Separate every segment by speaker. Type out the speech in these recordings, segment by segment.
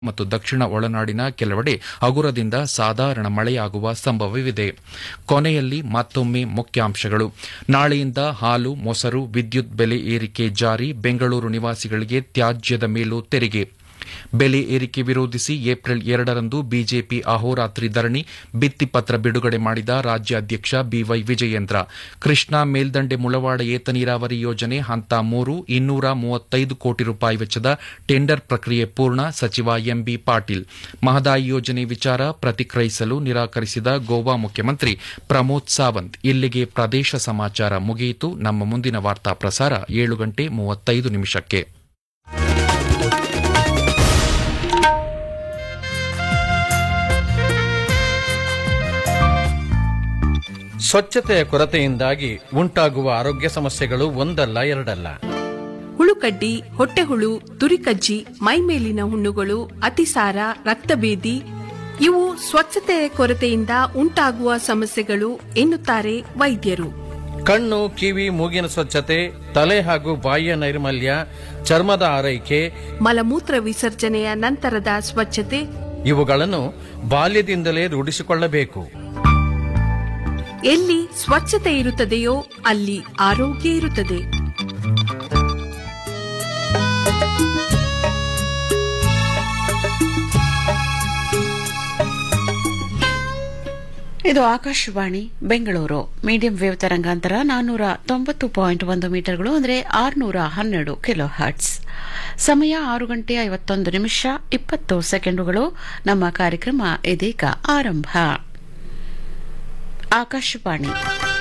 Speaker 1: ಮತ್ತು ದಕ್ಷಿಣ ಒಳನಾಡಿನ ಕೆಲವೆಡೆ ಹಗುರದಿಂದ ಸಾಧಾರಣ ಮಳೆಯಾಗುವ ಸಂಭವವಿದೆ ಕೊನೆಯಲ್ಲಿ ಮತ್ತೊಮ್ಮೆ ಮುಖ್ಯಾಂಶಗಳು ನಾಳೆಯಿಂದ ಹಾಲು ಮೊಸರು ವಿದ್ಯುತ್ ಬೆಲೆ ಏರಿಕೆ ಜಾರಿ ಬೆಂಗಳೂರು ನಿವಾಸಿಗಳಿಗೆ ತ್ಯಾಜ್ಯದ ಮೇಲೂ ತೆರಿಗೆ ಬೆಲೆ ಏರಿಕೆ ವಿರೋಧಿಸಿ ಏಪ್ರಿಲ್ ಎರಡರಂದು ಬಿಜೆಪಿ ಅಹೋರಾತ್ರಿ ಧರಣಿ ಭಿತ್ತಿಪತ್ರ ಬಿಡುಗಡೆ ಮಾಡಿದ ರಾಜ್ಯಾಧ್ಯಕ್ಷ ಬಿವೈ ವಿಜಯೇಂದ್ರ ಕೃಷ್ಣಾ ಮೇಲ್ದಂಡೆ ಮುಳವಾಡ ಏತ ನೀರಾವರಿ ಯೋಜನೆ ಹಂತ ಮೂರು ಇನ್ನೂರ ಮೂವತ್ತೈದು ಕೋಟಿ ರೂಪಾಯಿ ವೆಚ್ಚದ ಟೆಂಡರ್ ಪ್ರಕ್ರಿಯೆ ಪೂರ್ಣ ಸಚಿವ ಎಂಬಿ ಪಾಟೀಲ್ ಮಹದಾಯಿ ಯೋಜನೆ ವಿಚಾರ ಪ್ರತಿಕ್ರಿಯಿಸಲು ನಿರಾಕರಿಸಿದ ಗೋವಾ ಮುಖ್ಯಮಂತ್ರಿ ಪ್ರಮೋದ್ ಸಾವಂತ್ ಇಲ್ಲಿಗೆ ಪ್ರದೇಶ ಸಮಾಚಾರ ಮುಗಿಯಿತು ನಮ್ಮ ಮುಂದಿನ ವಾರ್ತಾ ಪ್ರಸಾರ ಏಳು ಗಂಟೆ ಮೂವತ್ತೈದು ನಿಮಿಷಕ್ಕೆ
Speaker 2: ಸ್ವಚ್ಛತೆಯ ಕೊರತೆಯಿಂದಾಗಿ ಉಂಟಾಗುವ ಆರೋಗ್ಯ ಸಮಸ್ಯೆಗಳು ಒಂದಲ್ಲ ಎರಡಲ್ಲ
Speaker 3: ಹುಳುಕಡ್ಡಿ ಹೊಟ್ಟೆಹುಳು ತುರಿಕಜ್ಜಿ ಮೈಮೇಲಿನ ಹುಣ್ಣುಗಳು ಅತಿಸಾರ ರಕ್ತಭೇದಿ ಇವು ಸ್ವಚ್ಛತೆಯ ಕೊರತೆಯಿಂದ ಉಂಟಾಗುವ ಸಮಸ್ಯೆಗಳು ಎನ್ನುತ್ತಾರೆ ವೈದ್ಯರು
Speaker 2: ಕಣ್ಣು ಕಿವಿ ಮೂಗಿನ ಸ್ವಚ್ಛತೆ ತಲೆ ಹಾಗೂ ಬಾಯಿಯ ನೈರ್ಮಲ್ಯ ಚರ್ಮದ ಆರೈಕೆ
Speaker 3: ಮಲಮೂತ್ರ ವಿಸರ್ಜನೆಯ ನಂತರದ ಸ್ವಚ್ಛತೆ
Speaker 2: ಇವುಗಳನ್ನು ಬಾಲ್ಯದಿಂದಲೇ ರೂಢಿಸಿಕೊಳ್ಳಬೇಕು
Speaker 3: ಎಲ್ಲಿ ಸ್ವಚ್ಛತೆ ಇರುತ್ತದೆಯೋ ಅಲ್ಲಿ ಆರೋಗ್ಯ ಇರುತ್ತದೆ
Speaker 4: ಇದು ಆಕಾಶವಾಣಿ ಬೆಂಗಳೂರು ಮೀಡಿಯಂ ವೇವ್ ತರಂಗಾಂತರ ನಾನ್ನೂರ ತೊಂಬತ್ತು ಪಾಯಿಂಟ್ ಒಂದು ಮೀಟರ್ಗಳು ಅಂದರೆ ಆರುನೂರ ಹನ್ನೆರಡು ಕಿಲೋ ಹರ್ಟ್ಸ್ ಸಮಯ ಆರು ಗಂಟೆ ಐವತ್ತೊಂದು ನಿಮಿಷ ಇಪ್ಪತ್ತು ಸೆಕೆಂಡುಗಳು ನಮ್ಮ ಕಾರ್ಯಕ್ರಮ ಇದೀಗ ಆರಂಭ ಆಕಾಶವಾಣಿ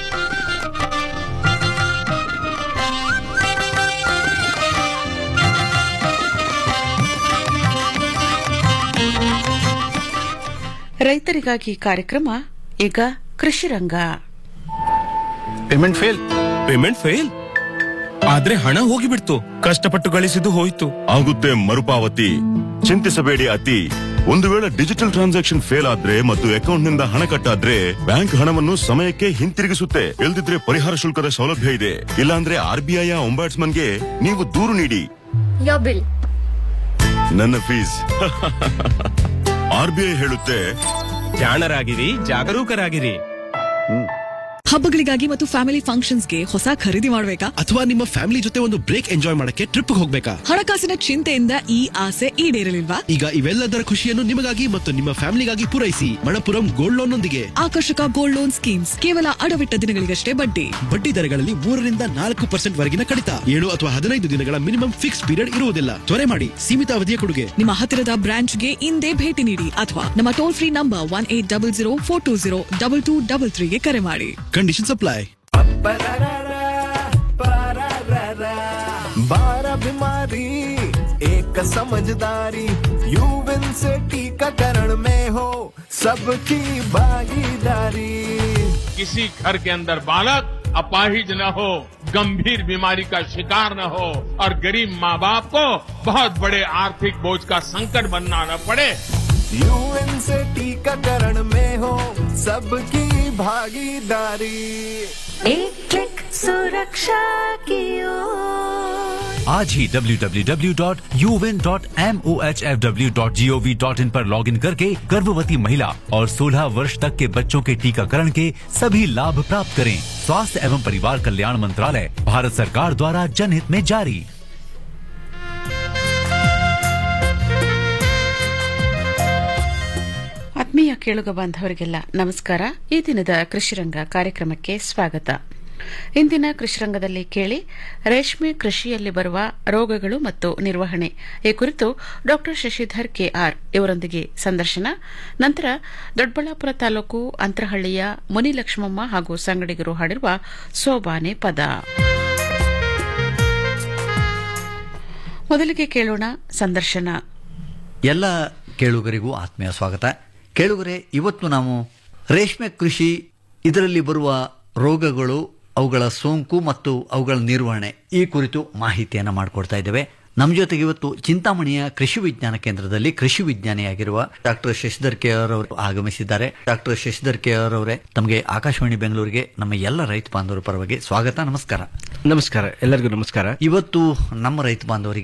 Speaker 4: ರೈತರಿಗಾಗಿ ಕಾರ್ಯಕ್ರಮ ಈಗ ಕೃಷಿ ರಂಗ
Speaker 5: ಪೇಮೆಂಟ್ ಫೇಲ್ ಪೇಮೆಂಟ್ ಫೇಲ್ ಆದ್ರೆ ಹಣ ಹೋಗಿಬಿಡ್ತು ಕಷ್ಟಪಟ್ಟು ಗಳಿಸಿದ್ದು ಹೋಯ್ತು
Speaker 6: ಆಗುತ್ತೆ ಮರುಪಾವತಿ ಚಿಂತಿಸಬೇಡಿ ಅತಿ ಒಂದು ವೇಳೆ ಡಿಜಿಟಲ್ ಟ್ರಾನ್ಸಾಕ್ಷನ್ ಫೇಲ್ ಆದ್ರೆ ಮತ್ತು ಅಕೌಂಟ್ ನಿಂದ ಹಣ ಕಟ್ಟಾದ್ರೆ ಬ್ಯಾಂಕ್ ಹಣವನ್ನು ಸಮಯಕ್ಕೆ ಹಿಂತಿರುಗಿಸುತ್ತೆ ಇಲ್ದಿದ್ರೆ ಪರಿಹಾರ ಶುಲ್ಕದ ಸೌಲಭ್ಯ ಇದೆ ಇಲ್ಲಾಂದ್ರೆ ಆರ್ ಬಿ ಐ ಗೆ ನೀವು ದೂರು ನೀಡಿ
Speaker 7: Your bill.
Speaker 6: ನನ್ನ ಫೀಸ್ ಆರ್ ಬಿ ಐ ಹೇಳುತ್ತೆ
Speaker 5: ಜಾಣರಾಗಿರಿ ಜಾಗರೂಕರಾಗಿರಿ
Speaker 8: ಹಬ್ಬಗಳಿಗಾಗಿ ಮತ್ತು ಫ್ಯಾಮಿಲಿ ಫಂಕ್ಷನ್ಸ್ಗೆ ಹೊಸ ಖರೀದಿ ಮಾಡಬೇಕಾ
Speaker 9: ಅಥವಾ ನಿಮ್ಮ ಫ್ಯಾಮಿಲಿ ಜೊತೆ ಒಂದು ಬ್ರೇಕ್ ಎಂಜಾಯ್ ಮಾಡಕ್ಕೆ ಟ್ರಿಪ್ ಹೋಗ್ಬೇಕಾ
Speaker 8: ಹಣಕಾಸಿನ ಚಿಂತೆಯಿಂದ ಈ ಆಸೆ ಈಡೇರಲಿಲ್ವಾ
Speaker 9: ಈಗ ಇವೆಲ್ಲದರ ಖುಷಿಯನ್ನು ನಿಮಗಾಗಿ ಮತ್ತು ನಿಮ್ಮ ಫ್ಯಾಮಿಲಿಗಾಗಿ ಪೂರೈಸಿ ಮಣಪುರಂ ಗೋಲ್ಡ್ ಲೋನ್ ನೊಂದಿಗೆ
Speaker 8: ಆಕರ್ಷಕ ಗೋಲ್ಡ್ ಲೋನ್ ಸ್ಕೀಮ್ಸ್ ಕೇವಲ ಅಡವಿಟ್ಟ ದಿನಗಳಿಗಷ್ಟೇ ಬಡ್ಡಿ
Speaker 9: ಬಡ್ಡಿ ದರಗಳಲ್ಲಿ ಮೂರರಿಂದ ನಾಲ್ಕು ಪರ್ಸೆಂಟ್ ವರೆಗಿನ ಕಡಿತ ಏಳು ಅಥವಾ ಹದಿನೈದು ದಿನಗಳ ಮಿನಿಮಮ್ ಫಿಕ್ಸ್ ಪೀರಿಯಡ್ ಇರುವುದಿಲ್ಲ ತ್ವರೆ ಮಾಡಿ ಸೀಮಿತ ಅವಧಿಯ ಕೊಡುಗೆ
Speaker 8: ನಿಮ್ಮ ಹತ್ತಿರದ ಬ್ರಾಂಚ್ಗೆ ಇಂದೇ ಭೇಟಿ ನೀಡಿ ಅಥವಾ ನಮ್ಮ toll free number one eight double zero four two zero double two double ತ್ರೀಗೆ ಕರೆ ಮಾಡಿ
Speaker 9: ಕಂಡೀಷನ್ ಸಪ್ಲೈ
Speaker 10: बारह बीमारी एक समझदारी यूविन से टीकाकरण में हो सबकी भागीदारी
Speaker 11: किसी घर के अंदर बालक अपाहिज न हो गंभीर बीमारी का शिकार न हो और गरीब माँ बाप को बहुत बड़े आर्थिक बोझ का संकट बनना न पड़े
Speaker 10: यूएन से टीकाकरण में हो सबकी भागीदारी
Speaker 7: एक क्लिक सुरक्षा की ओर
Speaker 12: आज ही www.uvin.mohfw.gov.in पर लॉगिन करके गर्भवती महिला और 16 वर्ष तक के बच्चों के टीकाकरण के सभी लाभ प्राप्त करें स्वास्थ्य एवं परिवार कल्याण मंत्रालय भारत सरकार द्वारा जनहित में जारी
Speaker 4: ಆತ್ಮೀಯ ಕೇಳುಗ ಬಾಂಧವರಿಗೆಲ್ಲ ನಮಸ್ಕಾರ ಈ ದಿನದ ಕೃಷಿರಂಗ ಕಾರ್ಯಕ್ರಮಕ್ಕೆ ಸ್ವಾಗತ ಇಂದಿನ ಕೃಷಿರಂಗದಲ್ಲಿ ಕೇಳಿ ರೇಷ್ಮೆ ಕೃಷಿಯಲ್ಲಿ ಬರುವ ರೋಗಗಳು ಮತ್ತು ನಿರ್ವಹಣೆ ಈ ಕುರಿತು ಡಾ ಶಶಿಧರ್ ಕೆಆರ್ ಇವರೊಂದಿಗೆ ಸಂದರ್ಶನ ನಂತರ ದೊಡ್ಡಬಳ್ಳಾಪುರ ತಾಲೂಕು ಅಂತರಹಳ್ಳಿಯ ಮುನಿಲಕ್ಷ್ಮಮ್ಮ ಹಾಗೂ ಸಂಗಡಿಗರು ಹಾಡಿರುವ ಸೋಬಾನೆ ಪದ ಮೊದಲಿಗೆ ಕೇಳೋಣ ಸಂದರ್ಶನ
Speaker 13: ಎಲ್ಲ ಕೇಳುಗರಿಗೂ ಆತ್ಮೀಯ ಸ್ವಾಗತ ಕೇಳುಗರೆ ಇವತ್ತು ನಾವು ರೇಷ್ಮೆ ಕೃಷಿ ಇದರಲ್ಲಿ ಬರುವ ರೋಗಗಳು ಅವುಗಳ ಸೋಂಕು ಮತ್ತು ಅವುಗಳ ನಿರ್ವಹಣೆ ಈ ಕುರಿತು ಮಾಹಿತಿಯನ್ನು ಮಾಡಿಕೊಡ್ತಾ ಇದ್ದೇವೆ ನಮ್ಮ ಜೊತೆಗೆ ಇವತ್ತು ಚಿಂತಾಮಣಿಯ ಕೃಷಿ ವಿಜ್ಞಾನ ಕೇಂದ್ರದಲ್ಲಿ ಕೃಷಿ ವಿಜ್ಞಾನಿಯಾಗಿರುವ ಡಾಕ್ಟರ್ ಶಶಿಧರ್ ಕೆ ಆರ್ ಅವರು ಆಗಮಿಸಿದ್ದಾರೆ ಡಾಕ್ಟರ್ ಶಶಿಧರ್ ಕೆ ಆರ್ ಅವರೇ ತಮಗೆ ಆಕಾಶವಾಣಿ ಬೆಂಗಳೂರಿಗೆ ನಮ್ಮ ಎಲ್ಲ ರೈತ ಬಾಂಧವರ ಪರವಾಗಿ ಸ್ವಾಗತ ನಮಸ್ಕಾರ
Speaker 14: ನಮಸ್ಕಾರ ಎಲ್ಲರಿಗೂ ನಮಸ್ಕಾರ
Speaker 13: ಇವತ್ತು ನಮ್ಮ ರೈತ ಬಾಂಧವರಿಗೆ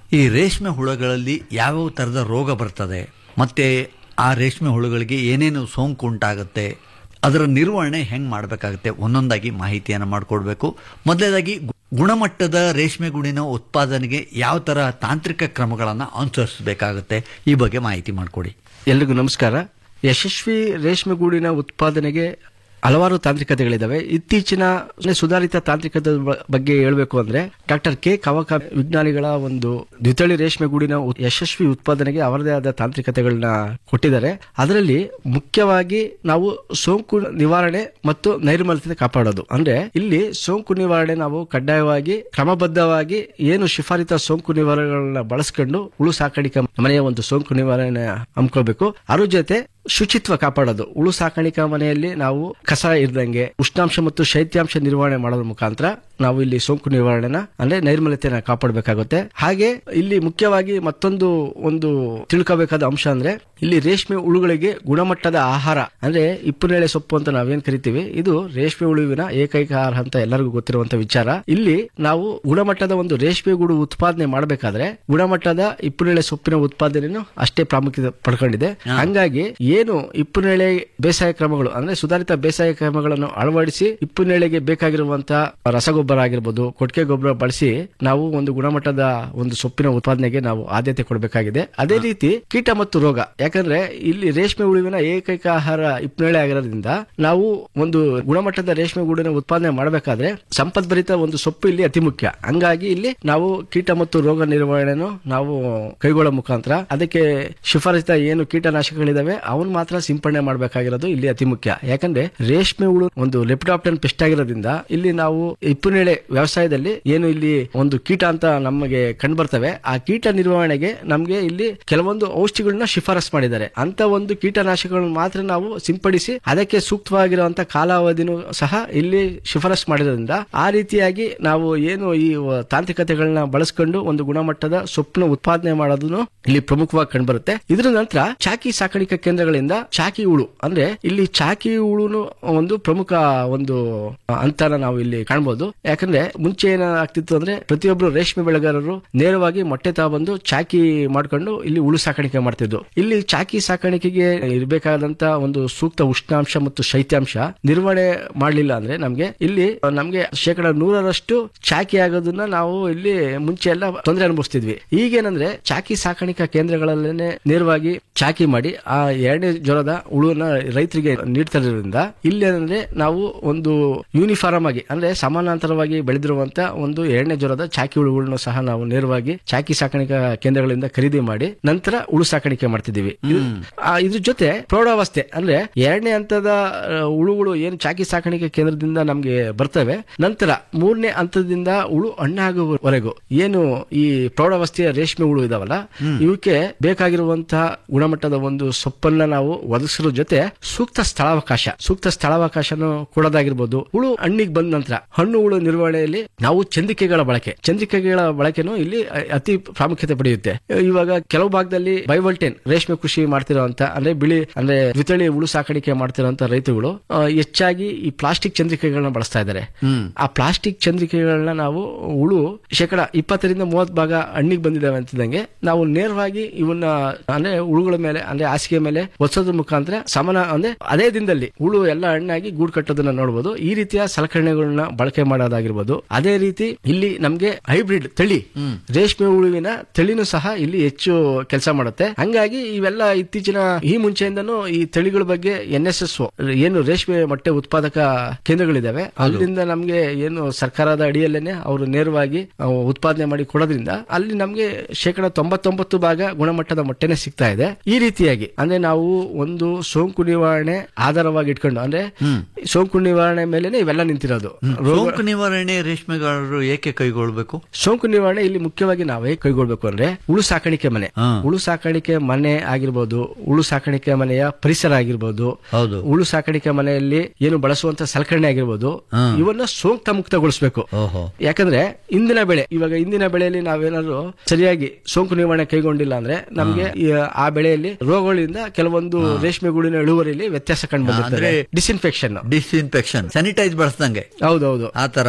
Speaker 13: ಈ ರೇಷ್ಮೆ ಹುಳಗಳಲ್ಲಿ ಯಾವ್ಯಾವ ಥರದ ರೋಗ ಬರ್ತದೆ ಮತ್ತೆ ಆ ರೇಷ್ಮೆ ಹುಳುಗಳಿಗೆ ಏನೇನು ಸೋಂಕು ಉಂಟಾಗುತ್ತೆ ಅದರ ನಿರ್ವಹಣೆ ಹೆಂಗೆ ಮಾಡಬೇಕಾಗುತ್ತೆ ಒಂದೊಂದಾಗಿ ಮಾಹಿತಿಯನ್ನು ಮಾಡಿಕೊಡ್ಬೇಕು ಮೊದಲನೇದಾಗಿ ಗು- ಗುಣಮಟ್ಟದ ರೇಷ್ಮೆ ಗೂಡಿನ ಉತ್ಪಾದನೆಗೆ ಯಾವ ಥರ ತಾಂತ್ರಿಕ ಕ್ರಮಗಳನ್ನು ಅನುಸರಿಸಬೇಕಾಗುತ್ತೆ ಈ ಬಗ್ಗೆ ಮಾಹಿತಿ ಮಾಡಿಕೊಡಿ
Speaker 14: ಎಲ್ರಿಗೂ ನಮಸ್ಕಾರ ಯಶಸ್ವಿ ರೇಷ್ಮೆ ಗೂಡಿನ ಉತ್ಪಾದನೆಗೆ ಹಲವಾರು ತಾಂತ್ರಿಕತೆಗಳಿದಾವೆ ಇತ್ತೀಚಿನ ಸುಧಾರಿತ ತಾಂತ್ರಿಕತೆ ಬ- ಬಗ್ಗೆ ಹೇಳಬೇಕು ಅಂದ್ರೆ ಡಾಕ್ಟರ್ ಕೆ ಕವಕ ವಿಜ್ಞಾನಿಗಳ ಒಂದು ದ್ವಿತಳಿ ರೇಷ್ಮೆ ಗೂಡಿನ ಉತ್- ಯಶಸ್ವಿ ಉತ್ಪಾದನೆಗೆ ಅವರದೇ ಆದ ತಾಂತ್ರಿಕತೆಗಳನ್ನ ಕೊಟ್ಟಿದ್ದಾರೆ ಅದರಲ್ಲಿ ಮುಖ್ಯವಾಗಿ ನಾವು ಸೋಂಕು ನಿವಾರಣೆ ಮತ್ತು ನೈರ್ಮಲ್ಯತೆ ಕಾಪಾಡೋದು ಅಂದ್ರೆ ಇಲ್ಲಿ ಸೋಂಕು ನಿವಾರಣೆ ನಾವು ಕಡ್ಡಾಯವಾಗಿ ಕ್ರಮಬದ್ಧವಾಗಿ ಏನು ಶಿಫಾರಿತ ಸೋಂಕು ನಿವಾರಣೆಗಳನ್ನ ಬಳಸ್ಕೊಂಡು ಹುಳು ಸಾಕಾಣಿಕೆ ಮನೆಯ ಒಂದು ಸೋಂಕು ನಿವಾರಣೆ ಹಮ್ಕೊಳ್ಬೇಕು ಅದ್ರ ಜೊತೆ ಶುಚಿತ್ವ ಕಾಪಾಡೋದು ಹುಳು ಸಾಕಾಣಿಕಾ ಮನೆಯಲ್ಲಿ ನಾವು ಕಸ ಇರ್ದಂಗೆ ಉಷ್ಣಾಂಶ ಮತ್ತು ಶೈತ್ಯಾಂಶ ನಿರ್ವಹಣೆ ಮಾಡೋದ್ರ ಮುಖಾಂತರ ನಾವು ಇಲ್ಲಿ ಸೋಂಕು ನಿವಾರಣೆನ ಅಂದ್ರೆ ನೈರ್ಮಲ್ಯತೆನ ಕಾಪಾಡಬೇಕಾಗುತ್ತೆ ಹಾಗೆ ಇಲ್ಲಿ ಮುಖ್ಯವಾಗಿ ಮತ್ತೊಂದು ಒಂದು ತಿಳ್ಕೋಬೇಕಾದ ಅಂಶ ಅಂದ್ರೆ ಇಲ್ಲಿ ರೇಷ್ಮೆ ಹುಳುಗಳಿಗೆ ಗುಣಮಟ್ಟದ ಆಹಾರ ಅಂದ್ರೆ ಇಪ್ಪನೇಳೆ ಸೊಪ್ಪು ಅಂತ ನಾವೇನ್ ಕರಿತೀವಿ ಇದು ರೇಷ್ಮೆ ಹುಳುವಿನ ಏಕೈಕ ಆಹಾರ ಅಂತ ಎಲ್ಲರಿಗೂ ಗೊತ್ತಿರುವಂತ ವಿಚಾರ ಇಲ್ಲಿ ನಾವು ಗುಣಮಟ್ಟದ ಒಂದು ರೇಷ್ಮೆ ಗೂಡು ಉತ್ಪಾದನೆ ಮಾಡಬೇಕಾದ್ರೆ ಗುಣಮಟ್ಟದ ಇಪ್ಪನೇಳೆ ಸೊಪ್ಪಿನ ಉತ್ಪಾದನೆಯನ್ನು ಅಷ್ಟೇ ಪ್ರಾಮುಖ್ಯತೆ ಪಡ್ಕೊಂಡಿದೆ ಹಂಗಾಗಿ ಏನು ಇಪ್ಪನೇಳೆ ಬೇಸಾಯ ಕ್ರಮಗಳು ಅಂದ್ರೆ ಸುಧಾರಿತ ಬೇಸಾಯ ಕ್ರಮಗಳನ್ನು ಅಳವಡಿಸಿ ಇಪ್ಪನೇಳೆಗೆ ಬೇಕಾಗಿರುವಂತಹ ರಸಗೊಬ್ಬರ ಆಗಿರ್ಬೋದು ಕೊಟ್ಟಿಗೆ ಗೊಬ್ಬರ ಬಳಸಿ ನಾವು ಒಂದು ಗುಣಮಟ್ಟದ ಒಂದು ಸೊಪ್ಪಿನ ಉತ್ಪಾದನೆಗೆ ನಾವು ಆದ್ಯತೆ ಕೊಡಬೇಕಾಗಿದೆ ಅದೇ ರೀತಿ ಕೀಟ ಮತ್ತು ರೋಗ ಯಾಕಂದ್ರೆ ಇಲ್ಲಿ ರೇಷ್ಮೆ ಹುಳುವಿನ ಏಕೈಕ ಆಹಾರ ಇಪ್ಪನೇಳೆ ಆಗಿರೋದ್ರಿಂದ ನಾವು ಒಂದು ಗುಣಮಟ್ಟದ ರೇಷ್ಮೆ ಗೂಡಿನ ಉತ್ಪಾದನೆ ಮಾಡಬೇಕಾದ್ರೆ ಸಂಪದ್ಭರಿತ ಒಂದು ಸೊಪ್ಪು ಇಲ್ಲಿ ಅತಿ ಮುಖ್ಯ ಹಂಗಾಗಿ ಇಲ್ಲಿ ನಾವು ಕೀಟ ಮತ್ತು ರೋಗ ನಿರ್ವಹಣೆಯನ್ನು ನಾವು ಕೈಗೊಳ್ಳೋ ಮುಖಾಂತರ ಅದಕ್ಕೆ ಶಿಫಾರಸಿತ ಏನು ಕೀಟನಾಶಕಗಳಿದಾವೆ ಅವನ್ ಮಾತ್ರ ಸಿಂಪಡಣೆ ಮಾಡಬೇಕಾಗಿರೋದು ಇಲ್ಲಿ ಅತಿ ಮುಖ್ಯ ಯಾಕಂದ್ರೆ ರೇಷ್ಮೆ ಹುಳು ಒಂದು ಲೆಪ್ಟಾಪ್ಟನ್ ಪೆಸ್ಟ್ ಆಗಿರೋದ್ರಿಂದ ಇಲ್ಲಿ ನಾವು ಇಪ್ಪನೇಳೆ ವ್ಯವಸಾಯದಲ್ಲಿ ಏನು ಇಲ್ಲಿ ಒಂದು ಕೀಟ ಅಂತ ನಮಗೆ ಕಂಡು ಬರ್ತವೆ ಆ ಕೀಟ ನಿರ್ವಹಣೆಗೆ ನಮಗೆ ಇಲ್ಲಿ ಕೆಲವೊಂದು ಔಷಧಿಗಳನ್ನ ಶಿಫಾರಸ್ ಮಾಡಿದ್ದಾರೆ ಅಂತ ಒಂದು ಕೀಟನಾಶಕಗಳನ್ನು ಮಾತ್ರ ನಾವು ಸಿಂಪಡಿಸಿ ಅದಕ್ಕೆ ಸೂಕ್ತವಾಗಿರುವಂತ ಕಾಲಾವಧಿನೂ ಸಹ ಇಲ್ಲಿ ಶಿಫಾರಸ್ ಮಾಡಿರೋದ್ರಿಂದ ಆ ರೀತಿಯಾಗಿ ನಾವು ಏನು ಈ ವ- ತಾಂತ್ರಿಕತೆಗಳನ್ನ ಬಳಸ್ಕೊಂಡು ಒಂದು ಗುಣಮಟ್ಟದ ಸೊಪ್ಪಿನ ಉತ್ಪಾದನೆ ಮಾಡೋದನ್ನು ಇಲ್ಲಿ ಪ್ರಮುಖವಾಗಿ ಕಂಡುಬರುತ್ತೆ ಇದರ ನಂತರ ಚಾಕಿ ಸಾಕಾಣಿಕಾ ಕೇಂದ್ರಗಳಿಂದ ಚಾಕಿ ಹುಳು ಅಂದ್ರೆ ಇಲ್ಲಿ ಚಾಕಿ ಹುಳುನು ಒಂದು ಪ್ರಮುಖ ಒಂದು ಅಂತಾನ ನಾವು ಇಲ್ಲಿ ಕಾಣಬಹುದು ಯಾಕಂದ್ರೆ ಮುಂಚೆ ಏನಾಗ್ತಿತ್ತು ಅಂದ್ರೆ ಪ್ರತಿಯೊಬ್ಬರು ರೇಷ್ಮೆ ಬೆಳೆಗಾರರು ನೇರವಾಗಿ ಮೊಟ್ಟೆ ತಗೊಂಡು ಚಾಕಿ ಮಾಡ್ಕೊಂಡು ಇಲ್ಲಿ ಹುಳು ಸಾಕಾಣಿಕೆ ಮಾಡ್ತಿದ್ರು ಇಲ್ಲಿ ಚಾಕಿ ಸಾಕಾಣಿಕೆಗೆ ಇರಬೇಕಾದಂತ ಒಂದು ಸೂಕ್ತ ಉಷ್ಣಾಂಶ ಮತ್ತು ಶೈತ್ಯಾಂಶ ನಿರ್ವಹಣೆ ಮಾಡಲಿಲ್ಲ ಅಂದ್ರೆ ನಮ್ಗೆ ಇಲ್ಲಿ ನಮ್ಗೆ ಶೇಕಡ ನೂರರಷ್ಟು ಚಾಕಿ ಆಗೋದನ್ನ ನಾವು ಇಲ್ಲಿ ಮುಂಚೆ ಎಲ್ಲ ತೊಂದರೆ ಅನುಭವಿಸ್ತಿದ್ವಿ ಈಗೇನಂದ್ರೆ ಚಾಕಿ ಸಾಕಾಣಿಕಾ ಕೇಂದ್ರಗಳಲ್ಲೇನೆ ನೇರವಾಗಿ ಚಾಕಿ ಮಾಡಿ ಆ ಎರಡನೇ ಜ್ವರದ ಹುಳುವನ್ನ ರೈತರಿಗೆ ನೀಡ್ತಾ ಇರೋದ್ರಿಂದ ಇಲ್ಲಿ ಏನಂದ್ರೆ ನಾವು ಒಂದು ಯೂನಿಫಾರ್ಮ್ ಆಗಿ ಅಂದ್ರೆ ಸಮಾನಾಂತರವಾಗಿ ಬೆಳೆದಿರುವಂತ ಒಂದು ಎರಡನೇ ಜ್ವರದ ಚಾಕಿ ಹುಳುಗಳನ್ನು ಸಹ ನಾವು ನೇರವಾಗಿ ಚಾಕಿ ಸಾಕಾಣಿಕಾ ಕೇಂದ್ರಗಳಿಂದ ಖರೀದಿ ಮಾಡಿ ನಂತರ ಹುಳು ಸಾಕಾಣಿಕೆ ಮಾಡ್ತಿದ್ದೀವಿ ಇದು- ಆ, ಇದ್ರ ಜೊತೆ ಪ್ರೌಢಾವಸ್ಥೆ ಅಂದ್ರೆ ಎರಡನೇ ಹಂತದ ಆ, ಹುಳುಗಳು ಏನು ಚಾಕಿ ಸಾಕಾಣಿಕೆ ಕೇಂದ್ರದಿಂದ ನಮ್ಗೆ ಬರ್ತವೆ ನಂತರ ಮೂರನೇ ಹಂತದಿಂದ ಹುಳು ಹಣ್ಣಾಗುವವರೆಗೂ ಏನು ಈ ಪ್ರೌಢಾವಸ್ಥೆಯ ರೇಷ್ಮೆ ಹುಳು ಇದಾವಲ್ಲ ಇವಕ್ಕೆ ಬೇಕಾಗಿರುವಂತಹ ಗುಣಮಟ್ಟದ ಒಂದು ಸೊಪ್ಪನ್ನ ನಾವು ಒದಗಿಸೋ ಜೊತೆ ಸೂಕ್ತ ಸ್ಥಳಾವಕಾಶ ಸೂಕ್ತ ಸ್ಥಳಾವಕಾಶನು ಕೊಡೋದಾಗಿರ್ಬೋದು ಹುಳು ಹಣ್ಣಿಗೆ ಬಂದ ನಂತರ ಹಣ್ಣು ಹುಳು ನಿರ್ವಹಣೆಯಲ್ಲಿ ನಾವು ಚಂದ್ರಿಕೆಗಳ ಬಳಕೆ ಚಂದ್ರಿಕೆಗಳ ಬಳಕೆನೂ ಇಲ್ಲಿ ಅ- ಅತಿ ಪ್ರಾಮುಖ್ಯತೆ ಪಡೆಯುತ್ತೆ ಇವಾಗ ಕೆಲವು ಭಾಗದಲ್ಲಿ ಬೈವಲ್ಟೇನ್ ರೇಷ್ಮೆ ಕೃಷಿ ಮಾಡ್ತಿರೋಂತ ಅಂದ್ರೆ ಬಿಳಿ ಅಂದ್ರೆ ದ್ವಿತಳಿ ಹುಳು ಸಾಕಾಣಿಕೆ ಮಾಡ್ತಿರೋಂತ ರೈತರುಗಳು ಆ, ಹೆಚ್ಚಾಗಿ ಈ ಪ್ಲಾಸ್ಟಿಕ್ ಚಂದ್ರಿಕೆಗಳನ್ನ ಬಳಸ್ತಾ ಇದ್ದಾರೆ ಆ ಪ್ಲಾಸ್ಟಿಕ್ ಚಂದ್ರಿಕೆಗಳನ್ನ ನಾವು ಹುಳು ಶೇಕಡ ಇಪ್ಪತ್ತರಿಂದ ಮೂವತ್ತು ಭಾಗ ಹಣ್ಣಿಗೆ ಬಂದಿದ್ದಾವೆ ಅಂತಿದ್ದಂಗೆ ನಾವು ನೇರವಾಗಿ ಇವನ್ನ ಅಂದ್ರೆ ಹುಳುಗಳ ಮೇಲೆ ಅಂದ್ರೆ ಹಾಸಿಗೆ ಮೇಲೆ ಒತ್ಸೋದ್ರ ಮುಖಾಂತರ ಸಮಾನ ಅಂದ್ರೆ ಅದೇ ದಿನದಲ್ಲಿ ಹುಳು ಎಲ್ಲ ಹಣ್ಣಾಗಿ ಗೂಡು ಕಟ್ಟೋದನ್ನ ನೋಡಬಹುದು ಈ ರೀತಿಯ ಸಲಕರಣೆಗಳನ್ನ ಬಳಕೆ ಮಾಡೋದಾಗಿರ್ಬೋದು ಅದೇ ರೀತಿ ಇಲ್ಲಿ ನಮ್ಗೆ ಹೈಬ್ರಿಡ್ ತಳಿ ರೇಷ್ಮೆ ಹುಳುವಿನ ತಳಿನೂ ಸಹ ಇಲ್ಲಿ ಹೆಚ್ಚು ಕೆಲಸ ಮಾಡುತ್ತೆ ಹಂಗಾಗಿ ಇವೆಲ್ಲ ಇತ್ತೀಚಿನ ಈ ಮುಂಚೆಯಿಂದನೂ ಈ ತಳಿಗಳ ಬಗ್ಗೆ ಎನ್ ಎಸ್ ಎಸ್ ಏನು ರೇಷ್ಮೆ ಮೊಟ್ಟೆ ಉತ್ಪಾದಕ ಕೇಂದ್ರಗಳಿದಾವೆ ಅಲ್ಲಿಂದ ನಮ್ಗೆ ಏನು ಸರ್ಕಾರದ ಅಡಿಯಲ್ಲೇನೆ ಅವರು ನೇರವಾಗಿ ಅಹ್, ಉತ್ಪಾದನೆ ಮಾಡಿ ಕೊಡೋದ್ರಿಂದ ಅಲ್ಲಿ ನಮ್ಗೆ ಶೇಕಡ ತೊಂಬತ್ತೊಂಬತ್ತು ಭಾಗ ಗುಣಮಟ್ಟದ ಮೊಟ್ಟೆನೆ ಸಿಗ್ತಾ ಇದೆ ಈ ರೀತಿಯಾಗಿ ಅಂದ್ರೆ ನಾವು ಒಂದು ಸೋಂಕು ನಿವಾರಣೆ ಆಧಾರವಾಗಿ ಇಟ್ಕೊಂಡು ಅಂದ್ರೆ ಸೋಂಕು ನಿವಾರಣೆ ಮೇಲೆನೆ ಇವೆಲ್ಲ ನಿಂತಿರೋದು ರೋಗ-
Speaker 13: ಸೋಂಕು ನಿವಾರಣೆ ರೇಷ್ಮೆಗಾರರು ಏಕೆ ಕೈಗೊಳ್ಳಬೇಕು
Speaker 14: ಸೋಂಕು ನಿವಾರಣೆ ಇಲ್ಲಿ ಮುಖ್ಯವಾಗಿ ನಾವೇ ಕೈಗೊಳ್ಬೇಕು ಅಂದ್ರೆ ಹುಳು ಸಾಕಾಣಿಕೆ ಮನೆ ಹುಳು ಸಾಕಾಣಿಕೆ ಮನೆ ಆಗಿರ್ಬೋದು ಹುಳು ಸಾಕಾಣಿಕೆ ಮನೆಯ ಪರಿಸರ ಆಗಿರ್ಬೋದು
Speaker 13: ಹೌದು
Speaker 14: ಹುಳು ಸಾಕಾಣಿಕೆ ಮನೆಯಲ್ಲಿ ಏನು ಬಳಸುವಂತ ಸಲಕರಣೆ ಆಗಿರ್ಬೋದು ಇವನ್ನ ಸೋಂಕ್ತ ಮುಕ್ತಗೊಳಿಸಬೇಕು
Speaker 13: ಓಹೋ
Speaker 14: ಯಾಕಂದ್ರೆ ಇಂದಿನ ಬೆಳೆ ಇವಾಗ ಇಂದಿನ ಬೆಳೆಯಲ್ಲಿ ನಾವೇನಾದ್ರು ಸರಿಯಾಗಿ ಸೋಂಕು ನಿವಾರಣೆ ಕೈಗೊಂಡಿಲ್ಲ ಅಂದ್ರೆ ನಮ್ಗೆ ಈ ಆ ಬೆಳೆಯಲ್ಲಿ ರೋಗಗಳಿಂದ ಕೆಲವೊಂದು ರೇಷ್ಮೆ ಗೂಡಿನ ಇಳುವರಿಯಲ್ಲಿ ವ್ಯತ್ಯಾಸ ಕಂಡು ಬಂದಿರ್ತದೆ
Speaker 13: ಅಂದ್ರೆ
Speaker 14: ಡಿಸ್ಇನ್ಫೆಕ್ಷನ್
Speaker 13: ಡಿಸ್ಇನ್ಫೆಕ್ಷನ್ ಸ್ಯಾನಿಟೈಸ್ ಬಳಸ್ದಂಗೆ
Speaker 14: ಹೌದೌದು
Speaker 13: ಆ ತರ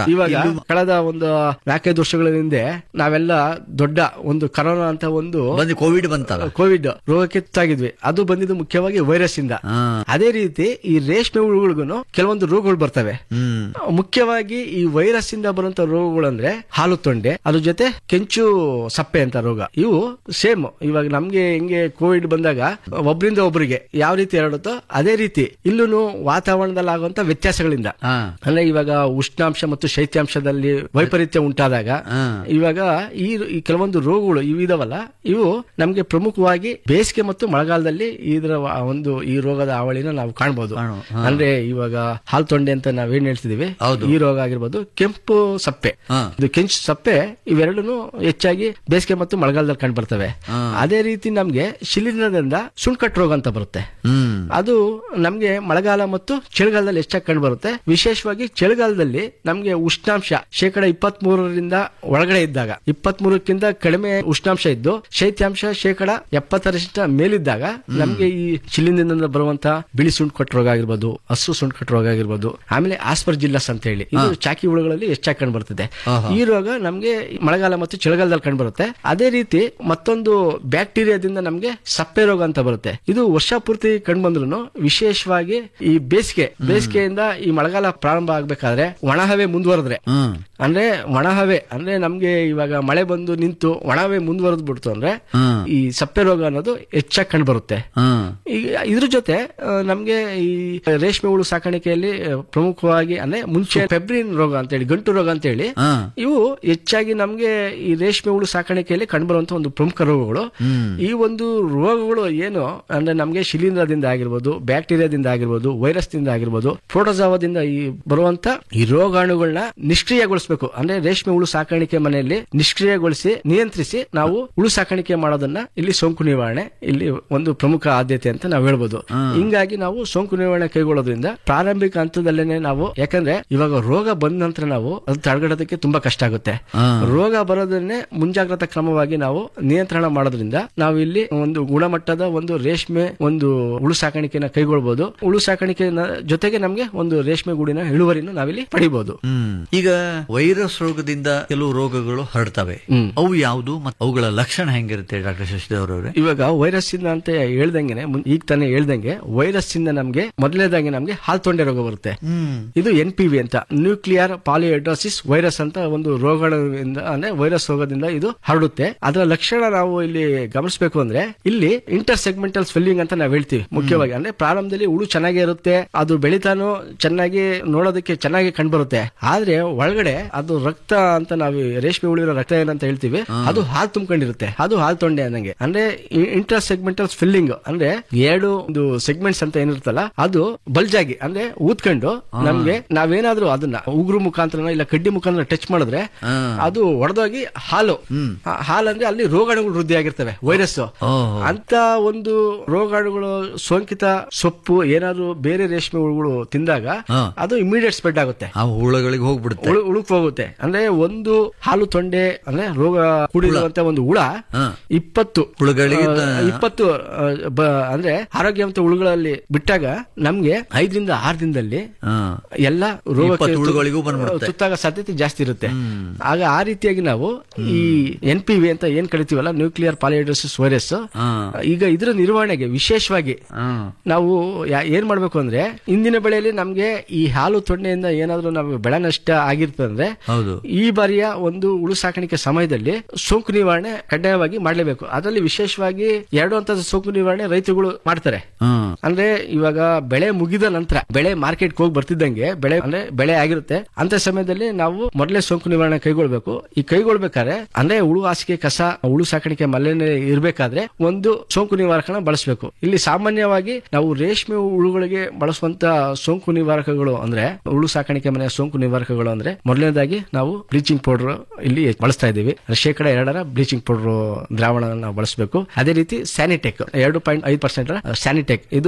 Speaker 14: ಇವಾಗ
Speaker 13: ಇಲ್ಲೂ-
Speaker 14: ಕಳೆದ ಒಂದು ನಾಲ್ಕೈದು ವರ್ಷಗಳ ಹಿಂದೆ ನಾವೆಲ್ಲ ದೊಡ್ಡ ಒಂದು ಕರೋನಾ ಅಂತ ಒಂದು
Speaker 13: ಬಂದು ಕೋವಿಡ್ ಬಂತಲ್ಲ
Speaker 14: ಕೋವಿಡ್ ರೋಗಕ್ಕೆ ತುತ್ತಾಗಿದ್ವಿ ಅದು ಬಂದಿದ್ದು ಮುಖ್ಯವಾಗಿ ವೈರಸ್ ಇಂದ ಅದೇ ರೀತಿ ಈ ರೇಷ್ಮೆ ಹುಳುಗಳಿಗೂ ಕೆಲವೊಂದು ರೋಗಗಳು ಬರ್ತವೆ
Speaker 13: ಹ್ಮ್
Speaker 14: ಮುಖ್ಯವಾಗಿ ಈ ವೈರಸ್ ಇಂದ ಬರುವಂತ ರೋಗಗಳು ಅಂದ್ರೆ ಹಾಲು ತೊಂಡೆ ಅದ್ರ ಜೊತೆ ಕೆಂಚು ಸಪ್ಪೆ ಅಂತ ರೋಗ ಇವು ಸೇಮ್ ಇವಾಗ ನಮ್ಗೆ ಹೆಂಗೆ ಕೋವಿಡ್ ಬಂದಾಗ ಒಬ್ರಿಂದ ಒಬ್ರಿಗೆ ಯಾವ ರೀತಿ ಹರಡುತ್ತೋ ಅದೇ ರೀತಿ ಇಲ್ಲೂ ವಾತಾವರಣದಲ್ಲಿ ಆಗುವಂತ ವ್ಯತ್ಯಾಸಗಳಿಂದ ಅಂದ್ರೆ ಇವಾಗ ಉಷ್ಣಾಂಶ ಮತ್ತು ಶೈತ್ಯಾಂಶದಲ್ಲಿ ವೈಪರೀತ್ಯ ಉಂಟಾದಾಗ ಇವಾಗ ಈ ಈ ಕೆಲವೊಂದು ರೋಗಗಳು ಇವು ಇದಾವಲ್ಲ ಇವು ನಮ್ಗೆ ಪ್ರಮುಖವಾಗಿ ಬೇಸಿಗೆ ಮತ್ತು ಮಳೆಗಾಲದಲ್ಲಿ ಇದರ ವ- ಒಂದು ಈ ರೋಗದ ಹಾವಳಿನ ನಾವು ಕಾಣಬಹುದು ಅಂದ್ರೆ ಇವಾಗ ಹಾಲ್ ತೊಂಡೆ ಅಂತ ನಾವೇನ್ ಹೇಳ್ತಿದೀವಿ ಈ ರೋಗ ಆಗಿರ್ಬೋದು ಕೆಂಪು ಸಪ್ಪೆ ಇದು ಕೆಂಚು ಸಪ್ಪೆ ಇವೆರಡೂ ಹೆಚ್ಚಾಗಿ ಬೇಸಿಗೆ ಮತ್ತು ಮಳೆಗಾಲದಲ್ಲಿ ಕಂಡು ಬರ್ತವೆ ಅದೇ ರೀತಿ ನಮ್ಗೆ ಶಿಲೀಂಧ್ರದಿಂದ ಸುಣ್ಕಟ್ ರೋಗ ಅಂತ ಬರುತ್ತೆ ಅದು ನಮ್ಗೆ ಮಳೆಗಾಲ ಮತ್ತು ಚಳಿಗಾಲದಲ್ಲಿ ಹೆಚ್ಚಾಗಿ ಕಂಡು ಬರುತ್ತೆ ವಿಶೇಷವಾಗಿ ಚಳಿಗಾಲದಲ್ಲಿ ನಮ್ಗೆ ಉಷ್ಣಾಂಶ ಶೇಕಡ ಇಪ್ಪತ್ತ್ ಮೂರರಿಂದ ಒಳಗಡೆ ಇದ್ದಾಗ ಇಪ್ಪತ್ತ್ ಮೂರಕ್ಕಿಂತ ಕಡಿಮೆ ಉಷ್ಣಾಂಶ ಇದ್ದು ಶೈತ್ಯಾಂಶ ಶೇಕಡ ಎಪ್ಪತ್ತರಷ್ಟ ಮೇಲಿದ್ದಾಗ ನಮ್ಗೆ ಈ ಶಿಲೀಂಧ್ರದಿಂದ ಬರುವಂತ ಬಿಳಿ ಸುಂಟ್ಕಟ್ಟು ರೋಗ ಆಗಿರ್ಬೋದು ಹಸು ಸುಂಟ್ಕಟ್ಟು ರೋಗ ಆಗಿರ್ಬೋದು ಆಮೇಲೆ ಆಸ್ಪರ್ ಜಿಲ್ಲಸ್ ಅಂತ ಹೇಳಿ ಇದು ಚಾಕಿ ಹುಳುಗಳಲ್ಲಿ ಹೆಚ್ಚಾಗಿ ಕಂಡು ಬರ್ತದೆ ಈ ರೋಗ ನಮ್ಗೆ ಮಳೆಗಾಲ ಮತ್ತು ಚಳಿಗಾಲದಲ್ಲಿ ಕಂಡು ಬರುತ್ತೆ ಅದೇ ರೀತಿ ಮತ್ತೊಂದು ಬ್ಯಾಕ್ಟೀರಿಯಾದಿಂದ ನಮ್ಗೆ ಸಪ್ಪೆ ರೋಗ ಅಂತ ಬರುತ್ತೆ ಇದು ವರ್ಷ ಪೂರ್ತಿ ಕಂಡು ಬಂದ್ರು ವಿಶೇಷವಾಗಿ ಈ ಬೇಸಿಗೆ ಬೇಸಿಗೆಯಿಂದ ಈ ಮಳೆಗಾಲ ಪ್ರಾರಂಭ ಆಗ್ಬೇಕಾದ್ರೆ ಒಣಹವೆ ಮುಂದುವರೆದ್ರೆ ಅಂದ್ರೆ ಒಣಹವೆ ಅಂದ್ರೆ ನಮ್ಗೆ ಇವಾಗ ಮಳೆ ಬಂದು ನಿಂತು ಒಣಹವೆ ಮುಂದುವರೆದ್ ಬಿಡ್ತು ಅಂದ್ರೆ ಈ ಸಪ್ಪೆ ರೋಗ ಅನ್ನೋದು ಹೆಚ್ಚಾಗಿ ಕಂಡು ಬರುತ್ತೆ ಈಗ ಇದ್ರ ಜೊತೆ ಆ, ನಮ್ಗೆ ಈ ರೇಷ್ಮೆ ಹುಳು ಸಾಕಾಣಿಕೆಯಲ್ಲಿ ಆ, ಪ್ರಮುಖವಾಗಿ ಅಂದ್ರೆ ಮುಂಚೆ ಫೆಬ್ರಿನ್ ರೋಗ ಅಂತ ಹೇಳಿ ಗಂಟು ರೋಗ ಅಂತ ಹೇಳಿ ಇವು ಹೆಚ್ಚಾಗಿ ನಮ್ಗೆ ಈ ರೇಷ್ಮೆ ಹುಳು ಸಾಕಾಣಿಕೆಯಲ್ಲಿ ಕಂಡುಬರುವಂತ ಒಂದು ಪ್ರಮುಖ ರೋಗಗಳು ಈ ಒಂದು ರೋಗಗಳು ಏನು ಅಂದ್ರೆ ನಮ್ಗೆ ಶಿಲೀಂಧ್ರದಿಂದ ಆಗಿರ್ಬೋದು ಬ್ಯಾಕ್ಟೀರಿಯಾದಿಂದ ಆಗಿರ್ಬೋದು ವೈರಸ್ ದಿಂದ ಆಗಿರ್ಬೋದು ಪ್ರೋಟೋಜಾವದಿಂದ ಈ ಬರುವಂತ ಈ ರೋಗಾಣುಗಳನ್ನ ನಿಷ್ಕ್ರಿಯಗೊಳಿಸಬೇಕು ಅಂದ್ರೆ ರೇಷ್ಮೆ ಹುಳು ಸಾಕಾಣಿಕೆ ಮನೆಯಲ್ಲಿ ನಿಷ್ಕ್ರಿಯಗೊಳಿಸಿ ನಿಯಂತ್ರಿಸಿ ನಾವು ಹುಳು ಸಾಕಾಣಿಕೆ ಮಾಡೋದನ್ನ ಇಲ್ಲಿ ಸೋಂಕು ನಿವಾರಣೆ ಇಲ್ಲಿ ಒಂದು ಪ್ರಮುಖ ಆದ್ಯತೆ ಅಂತ ನಾವು ಹೇಳ್ಬೋದು ಹಿಂಗಾಗಿ ನಾವು ಸೋಂಕು ನಿವಾರಣೆ ಕೈಗೊಳ್ಳೋದ್ರಿಂದ ಪ್ರಾರಂಭಿಕ ಹಂತದಲ್ಲೇನೆ ನಾವು ಯಾಕಂದ್ರೆ ಇವಾಗ ರೋಗ ಬಂದ ನಂತರ ನಾವು ಅದು ತಡೆಗಟ್ಟೋದಕ್ಕೆ ತುಂಬಾ ಕಷ್ಟ ಆಗುತ್ತೆ ರೋಗ ಬರೋದನ್ನೇ ಮುಂಜಾಗ್ರತಾ ಕ್ರಮವಾಗಿ ನಾವು ನಿಯಂತ್ರಣ ಮಾಡೋದ್ರಿಂದ ನಾವು ಇಲ್ಲಿ ಒಂದು ಗುಣಮಟ್ಟದ ಒಂದು ರೇಷ್ಮೆ ಒಂದು ಹುಳು ಸಾಕಾಣಿಕೆನ ಕೈಗೊಳ್ಬಹುದು ಹುಳು ಸಾಕಾಣಿಕೆ ಜೊತೆಗೆ ನಮ್ಗೆ ಒಂದು ರೇಷ್ಮೆ ಗೂಡಿನ ಇಳುವರಿನ ನಾವಿಲ್ಲಿ ಪಡಿಬಹುದು
Speaker 13: ಹ್ಮ್ ಈಗ ವೈರಸ್ ರೋಗದಿಂದ ಕೆಲವು ರೋಗಗಳು ಹರಡ್ತವೆ ಅವು ಯಾವುದು ಮತ್ತು ಅವುಗಳ ಲಕ್ಷಣ ಹೆಂಗಿರುತ್ತೆ ಡಾಕ್ಟರ್ ಶಶಿಧರ್ ಅವರೇ
Speaker 14: ಇವಾಗ ವೈರಸ್ ಇಂದ ಅಂತ ಹೇಳ್ದಂಗೆನೆ ಮುನ್- ಈಗ ತಾನೇ ಹೇಳ್ದಂಗೆ ವೈರಸ್ ಇಂದ ನಮ್ಗೆ ಮೊದಲನೇದಾಗಿ ನಮ್ಗೆ ಹಾಲ್ ತೊಂಡೆ ರೋಗ ಬರುತ್ತೆ ಇದು ಎನ್ ಪಿ ವಿ ಅಂತ ನ್ಯೂಕ್ಲಿಯರ್ ಪಾಲಿಹೈಡ್ರೋಸಿಸ್ ವೈರಸ್ ಅಂತ ಒಂದು ರೋಗದಿಂದ ಅಂದ್ರೆ ವೈರಸ್ ರೋಗದಿಂದ ಇದು ಹರಡುತ್ತೆ ಅದರ ಲಕ್ಷಣ ನಾವು ಇಲ್ಲಿ ಗಮನಿಸಬೇಕು ಅಂದ್ರೆ ಇಲ್ಲಿ ಇಂಟರ್ ಸೆಗ್ಮೆಂಟಲ್ ಸ್ವೆಲ್ಲಿಂಗ್ ಅಂತ ನಾವು ಹೇಳ್ತೀವಿ ಮುಖ್ಯವಾಗಿ ಅಂದ್ರೆ ಪ್ರಾರಂಭದಲ್ಲಿ ಹುಳು ಚೆನ್ನಾಗೇ ಇರುತ್ತೆ ಅದು ಬೆಳಿತಾನು ಚೆನ್ನಾಗಿ ನೋಡೋದಕ್ಕೆ ಚೆನ್ನಾಗಿ ಕಂಡುಬರುತ್ತೆ ಆದ್ರೆ ಒಳಗಡೆ ಅದು ರಕ್ತ ಅಂತ ನಾವು ರೇಷ್ಮೆ ಹುಳಿರೋ ರಕ್ತ ಏನಂತ ಹೇಳ್ತೀವಿ ಅದು ಹಾಲು ತುಂಬ್ಕೊಂಡಿರುತ್ತೆ ಅದು ಹಾಲು ತೊಂಡೆ ಅನ್ನಂಗೆ ಅಂದ್ರೆ ಇಂಟರ್ ಸೆಗ್ಮೆಂಟಲ್ ಸ್ಫಿಲ್ಲಿಂಗ್ ಅಂದ್ರೆ ಎರಡು ಒಂದು ಸೆಗ್ಮೆಂಟ್ಸ್ ಅಂತ ಏನಿರುತ್ತಲ್ಲ ಅದು ಬಲ್ಜಾಗಿ ಅಂದ್ರೆ ಊದ್ಕೊಂಡು ನಮ್ಗೆ ನಾವೇನಾದ್ರೂ ಅದನ್ನ ಉಗುರು ಮುಖಾಂತರ ಇಲ್ಲ ಕಡ್ಡಿ ಮುಖಾಂತರ ಟಚ್ ಮಾಡಿದ್ರೆ ಅದು ಒಡೆದೋಗಿ ಹಾಲು ಆ ಹಾಲು ಅಂದ್ರೆ ಅಲ್ಲಿ ರೋಗಾಣುಗಳು ವೃದ್ಧಿ ಆಗಿರ್ತವೆ ವೈರಸ್ ಅಂತ ಒಂದು ರೋಗಾಣುಗಳು ಸೋಂಕಿತ ಸೊಪ್ಪು ಏನಾದ್ರು ಬೇರೆ ರೇಷ್ಮೆ ಹುಳುಗಳು ತಿಂದಾಗ ಅದು ಇಮಿಡಿಯೇಟ್ ಸ್ಪ್ರೆಡ್ ಆಗುತ್ತೆ
Speaker 13: ಆ ಹುಳಗಳಿಗೆ ಹೋಗ್ಬಿಡುತ್ತೆ
Speaker 14: ಉಳು ಉಳುಕ್ ಹೋಗುತ್ತೆ ಅಂದ್ರೆ ಒಂದು ಹಾಲು ತೊಂಡೆ ಅಂದ್ರೆ ರೋಗ ಕೂಡಿರುವಂತ ಒಂದು ಹುಳ ಇಪ್ಪತ್ತು
Speaker 13: ಹುಳುಗಳಿಗೆ
Speaker 14: ಆ, ಇಪ್ಪತ್ತು ಆ, ಬ- ಅಂದ್ರೆ ಆರೋಗ್ಯವಂತ ಹುಳುಗಳಲ್ಲಿ ಬಿಟ್ಟಾಗ ನಮ್ಗೆ ಐದರಿಂದ ಆರು ದಿನದಲ್ಲಿ ಎಲ್ಲ ರೋಗಕ್ಕೆ
Speaker 13: ಇಪ್ಪತ್ತು ಹುಳುಗಳಿಗೂ ಬಂದ್ಬಿಡುತ್ತೆ.
Speaker 14: ತುತ್ತಾಗ ಸಾಧ್ಯತೆ ಜಾಸ್ತಿ ಇರುತ್ತೆ ಆಗ ಆ ರೀತಿಯಾಗಿ ನಾವು ಈ ಎನ್ ಪಿ ವಿ ಅಂತ ಏನ್ ಕರಿತೀವಲ್ಲ ನ್ಯೂಕ್ಲಿಯರ್ ಪಾಲಿಹೈಡ್ರೋಸಿಸ್ ವೈರಸ್ ಈಗ ಇದರ ನಿರ್ವಹಣೆಗೆ ವಿಶೇಷವಾಗಿ ನಾವು ಯಾ- ಏನ್ ಮಾಡ್ಬೇಕು ಅಂದ್ರೆ ಇಂದಿನ ಬೆಳೆಯಲ್ಲಿ ನಮ್ಗೆ ಈ ಹಾಲು ತೊಂಡೆಯಿಂದ ಏನಾದ್ರೂ ನಾವು ಬೆಳೆ ನಷ್ಟ ಆಗಿರ್ತಂದ್ರೆ
Speaker 13: ಹೌದು
Speaker 14: ಈ ಬಾರಿಯ ಒಂದು ಹುಳು ಸಾಕಾಣಿಕೆ ಸಮಯದಲ್ಲಿ ಸೋಂಕು ನಿವಾರಣೆ ಕಡ್ಡಾಯವಾಗಿ ಮಾಡಲೇಬೇಕು ಅದರಲ್ಲಿ ವಿಶೇಷವಾಗಿ ಎರಡು ಹಂತದ ಸೋಂಕು ನಿವಾರಣೆ ರೈತರುಗಳು ಮಾಡ್ತಾರೆ ಅಂದ್ರೆ ಇವಾಗ ಬೆಳೆ ಮುಗಿದ ನಂತರ ಬೆಳೆ ಮಾರ್ಕೆಟ್ ಹೋಗಿ ಬರ್ತಿದ್ದಂಗೆ ಬೆಳೆ ಅಂದ್ರೆ ಬೆಳೆ ಆಗಿರುತ್ತೆ ಅಂತ ಸಮಯದಲ್ಲಿ ನಾವು ಮೊದಲೇ ಸೋಂಕು ನಿವಾರಣೆ ಕೈಗೊಳ್ಬೇಕು ಈ ಕೈಗೊಳ್ಬೇಕಾದ್ರೆ ಅಂದ್ರೆ ಹುಳು ಹಾಸಿಗೆ ಕಸ ಹುಳು ಸಾಕಾಣಿಕೆ ಮಲ್ಲೆನೆ ಇರ್ಬೇಕಾದ್ರೆ ಒಂದು ಸೋಂಕು ನಿವಾರಕನ ಬಳಸಬೇಕು ಇಲ್ಲಿ ಸಾಮಾನ್ಯವಾಗಿ ನಾವು ರೇಷ್ಮೆ ಹುಳುಗಳಿಗೆ ಬಳಸುವಂತ ಸೋಂಕು ನಿವಾರಕಗಳು ಅಂದ್ರೆ ಹುಳು ಸಾಕಾಣಿಕೆ ಮನೆಯ ಸೋಂಕು ನಿವಾರಕಗಳು ಅಂದ್ರೆ ಮೊದಲನೇದಾಗಿ ನಾವು ಬ್ಲೀಚಿಂಗ್ ಪೌಡರ್ ಇಲ್ಲಿ ಬಳಸ್ತಾ ಇದ್ದೀವಿ ಶೇಕಡ ಎರಡರ ಬ್ಲೀಚಿಂಗ್ ಪೌಡರ್ ದ್ರಾವಣ ನಾವು ಬಳಸಬೇಕು ಅದೇ ರೀತಿ ಸ್ಯಾನಿಟೆಕ್ ಎರಡು ಪಾಯಿಂಟ್ ಐದು ಪರ್ಸೆಂಟ್ ಸ್ಯಾನಿಟೆಕ್ ಇದು